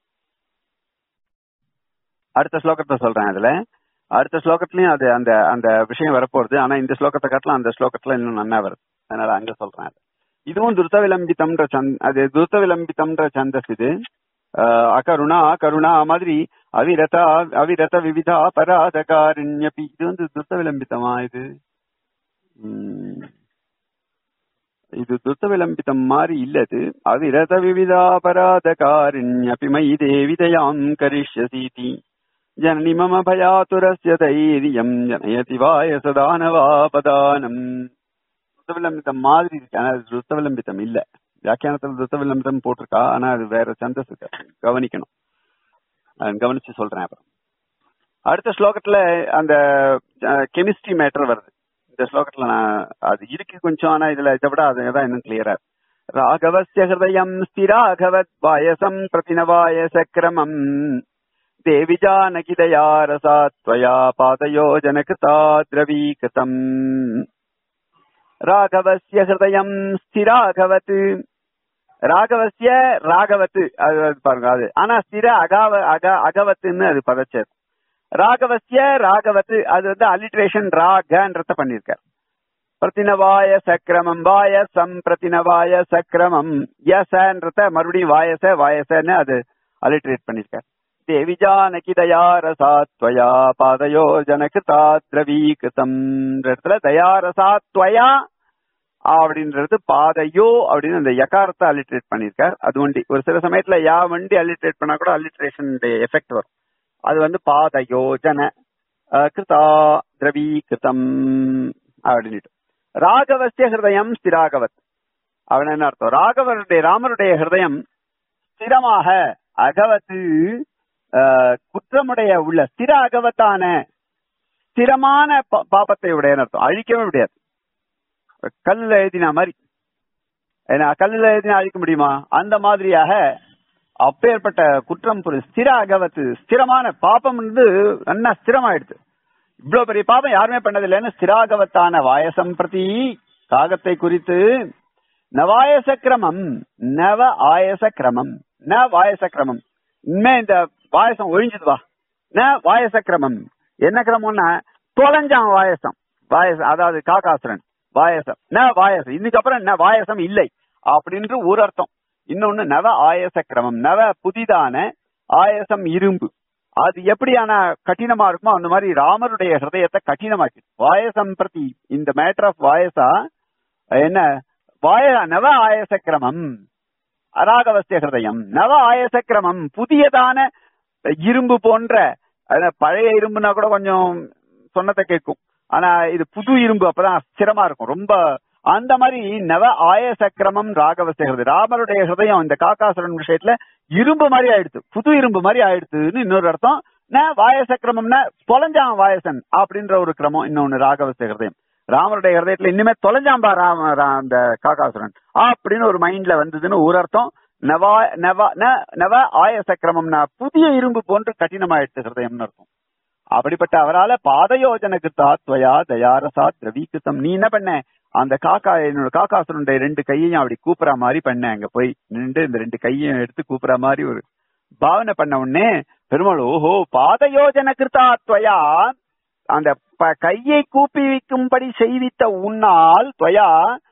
அடுத்த ஸ்லோகத்தை சொல்றேன் அதுல அடுத்த ஸ்லோகத்திலயும் அது அந்த அந்த விஷயம் வரப்போறது ஆனா இந்த ஸ்லோகத்தை காட்டலாம் அந்த ஸ்லோகத்துல இன்னும் நன்னா வருது அதனால அங்க சொல்றேன் அது. இதுவும் துருத்த விளம்பித்தம்ன்ற சந்த் அது துருத்த விளம்பித்தம்ன்ற சந்தஸ் இது ஆஹ் அகருணா கருணா மாதிரி அவிரத அவிரத விவிதா அபராதகாரண்யபி இது வந்து துருத்த விளம்பித்தமா இது உம், இது துருத்த விளம்பித்தம் மாதிரி இல்ல இது அவிரத விவிதா அபராதகாரண்யபி மயி தேவி தயாம் கரிஷ்யசீதி ஜனனி மம பயாதுரஸ்ய தைரியம் ஜனயதி வாய சதானவாபதானம் துத்தவிலம்பித்தம் மாதிரி இருக்கு ஆனா அது துத்தவிலம்பித்தம் இல்ல வியாக்கியானத்துல துத்தவிலம்பித்தம் போட்டிருக்கா ஆனா அது வேற சந்தஸ் கவனிக்கணும் அது கவனிச்சு சொல்றேன் அப்புறம் அடுத்த ஸ்லோகத்துல அந்த கெமிஸ்ட்ரி மேட்டர் வருது இந்த ஸ்லோகத்துல நான் அது இருக்கு கொஞ்சம் ஆனா இதுல இதை விட அதுதான் இன்னும் கிளியரா ராகவஸ்ய ஹிருதயம் ஸ்திராகவத் வாயசம் பிரதினவாய சக்கிரமம் தேவி ஜானகிதயா ரசா त्वया पादयोजनकृता द्रवीकृतम् ராகவஸ்ய ஹிருதயம் ஸ்திராகவத் ராகவஸ்ய ராகவத் அது அது பாருங்க அது ஆனா ஸ்திர அகாவ அக அகவத்துன்னு அது பதச்சது ராகவஸ்ய ராகவத் அது வந்து அலிட்ரேஷன் ராகன்றத பண்ணிருக்கார் பிரதினவாய சக்கிரமம் வாயசம் பிரதினவாய சக்கிரமம் யசன்றத மறுபடியும் வாயச வாயசன்னு அது அலிட்ரேட் பண்ணிருக்கார் தேவி ஜானகி தயா ரசா त्वया பாதயோ ஜனகிருதா திரவீகிருதம் இடத்துல தயா ரசா त्वया அப்படின்றது பாதையோ அப்படின்னு அந்த யகாரத்தை அலிட்ரேட் பண்ணிருக்கார் அது வண்டி ஒரு சில சமயத்துல யா வண்டி அலிட்ரேட் பண்ணா கூட அலிட்ரேஷன் எஃபெக்ட் வரும் அது வந்து பாதையோ ஜன அஹ், கிருதா திரவீகிருதம் அப்படின்ட்டு ராகவஸ்ய ஹிருதயம் ஸ்திராகவத் அவன் என்ன அர்த்தம் ராகவருடைய ராமருடைய ஹிருதயம் ஸ்திரமாக அகவத்து அஹ், குற்றமுடைய உள்ள ஸ்திர அகவத்தான ஸ்திரமான பா- பாபத்தை உடைய அர்த்தம் அழிக்கவே முடியாது கல்லுல எழுதின மாதிரி ஏன்னா கல்லுல எழுதினா அழிக்க முடியுமா அந்த மாதிரியாக அப்பேற்பட்ட குற்றம் புரி ஸ்திர அகவத்து ஸ்திரமான பாபம் வந்து நல்லா ஸ்திரமாயிடுது இவ்வளவு பெரிய பாபம் யாருமே பண்ணதில்லைன்னு ஸ்திராகவத்தான வாயசம் பிரதி காகத்தை குறித்து நவாயச கிரமம் நவ ஆயச கிரமம் ந வாயச கிரமம் இனிமே இந்த வாயசம் ஒழிஞ்சது வா ந வாயச கிரமம் என்ன கிரமம்னா தொலைஞ்சான் வாயசம் வாயசம் அதாவது காகாசுரன் வாயசம் ந வாயசம் இதுக்கப்புறம் ந வாயசம் இல்லை அப்படின்று ஒரு அர்த்தம் இன்னொன்னு நவ ஆயச கிரமம் நவ புதிதான ஆயசம் இரும்பு அது எப்படியான கடினமா இருக்குமோ அந்த மாதிரி ராமருடைய ஹிருதயத்தை கடினமாக்கி வாயசம் பிரதி இந்த மேட்டர் ஆஃப் வாயசா என்ன வாய நவ ஆயச கிரமம் அராகவஸ்ய ஹிருதயம் நவ ஆயச கிரமம் புதியதான இரும்பு போன்ற அதாவது பழைய இரும்புனா கூட கொஞ்சம் சொன்னதை கேட்கும் ஆனா இது புது இரும்பு அப்பதான் ஸ்திரமா இருக்கும் ரொம்ப அந்த மாதிரி நவ ஆயச கிரமம் ராகவஸ்ய ஹிருதயம் ராமருடைய ஹிருதயம் இந்த காக்காசுரன் விஷயத்துல இரும்பு மாதிரி ஆயிடுச்சு புது இரும்பு மாதிரி ஆயிடுச்சுன்னு இன்னொரு அர்த்தம் ந வாயச கிரமம்னா தொலைஞ்சான் வாயசன் அப்படின்ற ஒரு கிரமம் இன்னொன்னு ராகவச ஹிருதயம் ராமருடைய ஹிருதயத்துல இனிமே தொலைஞ்சாம்பா ராம ரா- அந்த காகாசுரன் அப்படின்னு ஒரு மைண்ட்ல வந்ததுன்னு ஒரு அர்த்தம் நவா நவா ந- நவ ஆயச கிரமம்னா புதிய இரும்பு போன்று கடினமாயிடுச்சு ஹிருதயம்னு அர்த்தம் அப்படிப்பட்ட அவரால பாதயோஜனக்கு தாத்வயா தயாரசா திரவீகிருத்தம் நீ என்ன பண்ண அந்த காக்கா என்னோட காக்காசுரனுடைய ரெண்டு கையையும் அப்படி கூப்பிடுற மாதிரி பண்ண அங்க போய் நின்று இந்த ரெண்டு கையையும் எடுத்து கூப்பிடுற மாதிரி ஒரு பாவனை பண்ண உடனே பெருமாள் ஓஹோ பாதயோஜன கிருத்தாத்வயா அந்த ப- கையை கூப்பி வைக்கும்படி செய்வித்த உன்னால் துவயா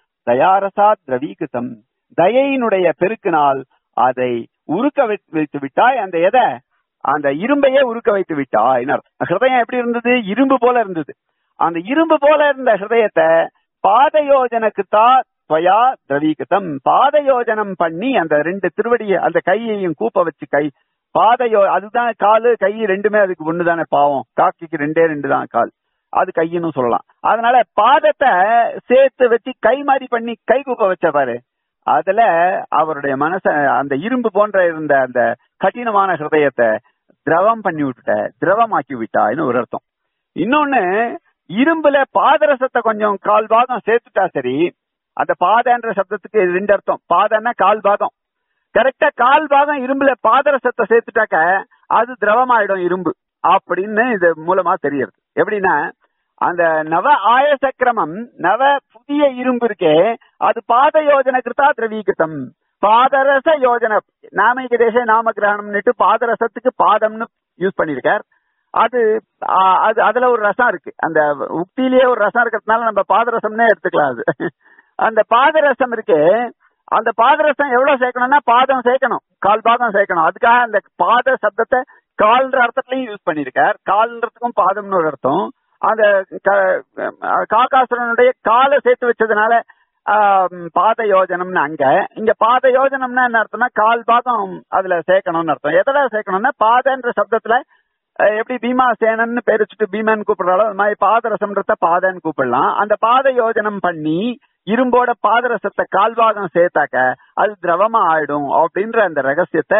தயாரசா திரவீகிருத்தம் தயையினுடைய பெருக்கினால் அதை உருக்க வைத்து வைத்து விட்டாய் அந்த எதை அந்த இரும்பையே உருக்க வைத்து விட்டாய் ஹிருதயம் எப்படி இருந்தது இரும்பு போல இருந்தது அந்த இரும்பு போல இருந்த ஹிருதயத்தை பாதயோஜனக்கு தான் துவயா திரவீகிருத்தம் பாதயோஜனம் பண்ணி அந்த ரெண்டு திருவடியை அந்த கையையும் கூப்ப வச்சு கை பாதையோ அதுதான் காலு கை ரெண்டுமே அதுக்கு ஒண்ணுதானே பாவம் காக்கிக்கு ரெண்டே ரெண்டு தான் கால் அது கையின்னு சொல்லலாம் அதனால பாதத்தை சேர்த்து வச்சு கை மாதிரி பண்ணி கை கூப்ப வச்ச பாரு அதுல அவருடைய மனச அந்த இரும்பு போன்ற இருந்த அந்த கடினமான ஹிருதயத்தை திரவம் பண்ணி விட்டுட்ட திரவமாக்கி விட்டாய்னு ஒரு அர்த்தம் இன்னொன்னு இரும்புல பாதரசத்தை கொஞ்சம் கால் பாகம் சேர்த்துட்டா சரி அந்த பாதன்ற சப்தத்துக்கு ரெண்டு அர்த்தம் பாதன்னா கால் பாகம் கரெக்டா கால் பாகம் இரும்புல பாதரசத்தை சேர்த்துட்டாக்க அது திரவமாயிடும் இரும்பு அப்படின்னு இது மூலமா தெரியுது எப்படின்னா அந்த நவ ஆயசக்கிரமம் நவ புதிய இரும்பு இருக்கே அது பாத யோஜன கிருத்தா திரவீகிருத்தம் பாதரச யோஜன நாமிக தேச நாம கிரகணம்னுட்டு பாதரசத்துக்கு பாதம்னு யூஸ் பண்ணிருக்கார் அது ஆ, அது அதுல ஒரு ரசம் இருக்கு அந்த உக்தியிலேயே ஒரு ரசம் இருக்கிறதுனால நம்ம பாதரசம்னே எடுத்துக்கலாம் அது அந்த பாதரசம் இருக்கு அந்த பாதரசம் எவ்வளவு சேர்க்கணும்னா பாதம் சேர்க்கணும் கால் பாதம் சேர்க்கணும் அதுக்காக அந்த பாத சப்தத்தை கால்ன்ற அர்த்தத்திலையும் யூஸ் பண்ணிருக்கார் கால்ன்றதுக்கும் பாதம்னு ஒரு அர்த்தம் அந்த க- காக்காசுரனுடைய காலை சேர்த்து வச்சதுனால ஆம், பாத யோஜனம்னு அங்க இங்க பாத யோஜனம்னா என்ன அர்த்தம்னா கால் பாதம் அதுல சேர்க்கணும்னு அர்த்தம் எதோட சேர்க்கணும்னா பாதன்ற சப்தத்துல அஹ், எப்படி பீமாசேனன்னு பேர் வச்சுட்டு பீமன் கூப்பிடுறாலும் அது மாதிரி பாதரசம்ன்றத பாதன்னு கூப்பிடலாம் அந்த பாத யோஜனம் பண்ணி இரும்போட பாதரசத்தை கால்பாகம் சேர்த்தாக்க அது திரவமா ஆயிடும் அப்படின்ற அந்த ரகசியத்தை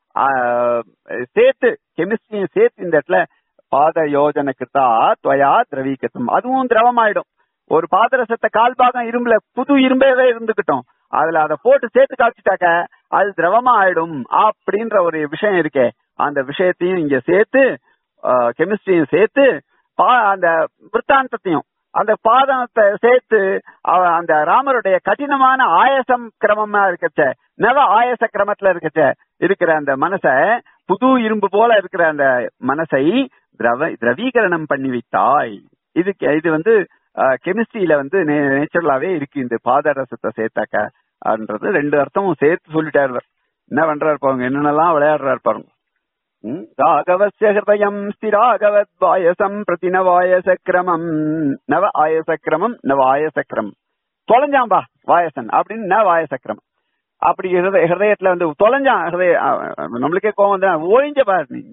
ஆஹ், சேர்த்து கெமிஸ்ட்ரியும் சேர்த்து இந்த இடத்துல பாத யோஜனைக்கு தான் துவயா திரவீகத்தும் அதுவும் திரவமாயிடும் ஒரு பாதரசத்தை கால் பாகம் இரும்புல புது இரும்பவே இருந்துகிட்டோம் அதுல அதை போட்டு சேர்த்து காய்ச்சிட்டாக்க அது திரவமா ஆயிடும் அப்படின்ற ஒரு விஷயம் இருக்கே அந்த விஷயத்தையும் இங்க சேர்த்து கெமிஸ்ட்ரியும் சேர்த்து பா- அந்த விற்த்தாந்தத்தையும் அந்த பாதத்தை சேர்த்து அவ- அந்த ராமருடைய கடினமான ஆயசம் கிரமமா இருக்கச்ச நவ ஆயச கிரமத்துல இருக்கச்ச இருக்கிற அந்த மனச புது இரும்பு போல இருக்கிற அந்த மனசை திரவ திரவீகரணம் பண்ணி வைத்தாய் இதுக்கு இது வந்து கெமிஸ்ட்ரியில வந்து நேச்சுரலாவே இருக்கு இந்த பாதரசத்தை சேர்த்தாக்கன்றது ரெண்டு அர்த்தமும் சேர்த்து சொல்லிட்டாரு இவர். என்ன பண்றாரு பாருங்க என்னென்னலாம் விளையாடுறாரு பாருங்க ம், ராகவஸ்ய ஹிருதயம் ஸ்திராகவத் வாயசம் பிரதின வாயசக்கிரமம் நவ ஆயசக்கிரமம் நவ ஆயசக்கிரமம் தொலைஞ்சாம்பா வாயசன் அப்படின்னு ந வாயசக்கிரமம் அப்படி ஹிருதய ஹிருதயத்துல வந்து தொலைஞ்சான் ஹிருதய அஹ், நம்மளுக்கே கோவம் வந்து ஒழிஞ்ச பாரு நீ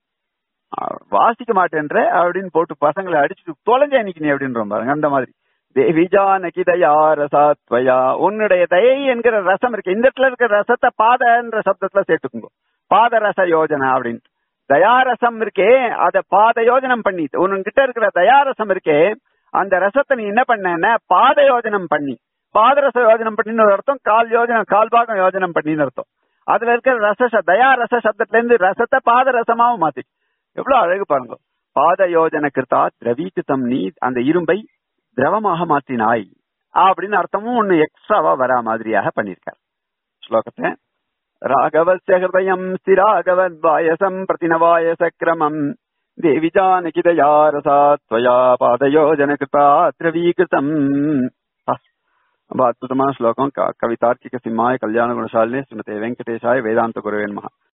அஹ், வாசிக்க மாட்டேன்ற அப்படின்னு போட்டு பசங்களை அடிச்சுட்டு தொலைஞ்ச இன்னைக்கு நீ அப்படின்னு பாருங்க அந்த மாதிரி தேவிஜானகி தயா ரசாத்வயா உன்னுடைய தயை என்கிற ரசம் இருக்கு இந்த இடத்துல இருக்கிற ரசத்தை பாதன்ற சப்தத்துல சேர்த்துக்குங்க பாதரச யோஜனா அப்படின்னு தயாரசம் இருக்கே அத பாத யோஜனம் பண்ணி உன்கிட்ட இருக்கிற தயாரசம் இருக்கே அந்த ரசத்தை நீ என்ன பண்ண பாத யோஜனம் பண்ணி பாதரச யோஜனம் பண்ணின்னு ஒரு அர்த்தம் கால் யோஜனம் கால் பாகம் யோஜனம் பண்ணின்னு அர்த்தம் அதுல இருக்கிற ரச ச- தயா ரச சப்தத்துல இருந்து ரசத்தை பாதரசமாவும் மாத்தி எவ்வளவு அழகு பாருங்க பாத யோஜன கிருத்தா திரவீகிருத்தம் நீ அந்த இரும்பை திரவமாக மாற்றினாய் அப்படின்னு அர்த்தமும் ஒண்ணு எக்ஸ்ட்ராவா வரா மாதிரியாக பண்ணிருக்கார் ஸ்லோகத்தை ராகவஸ்ய ஹிருதயம் ஸ்திராகவத் வாயசம் பிரதினவாயச கிரமம் தேவி ஜானகிதயா ரசா त्वया பாதயோஜன கிருதா திரவீகிருதம் ஆ, ரொம்ப அற்புதமான ஸ்லோகம் க- கவிதார்க்கிக சிம்மாய கல்யாண குணசாலினி ஸ்ரீமதே வெங்கடேஷாய வேதாந்த குருவே நமः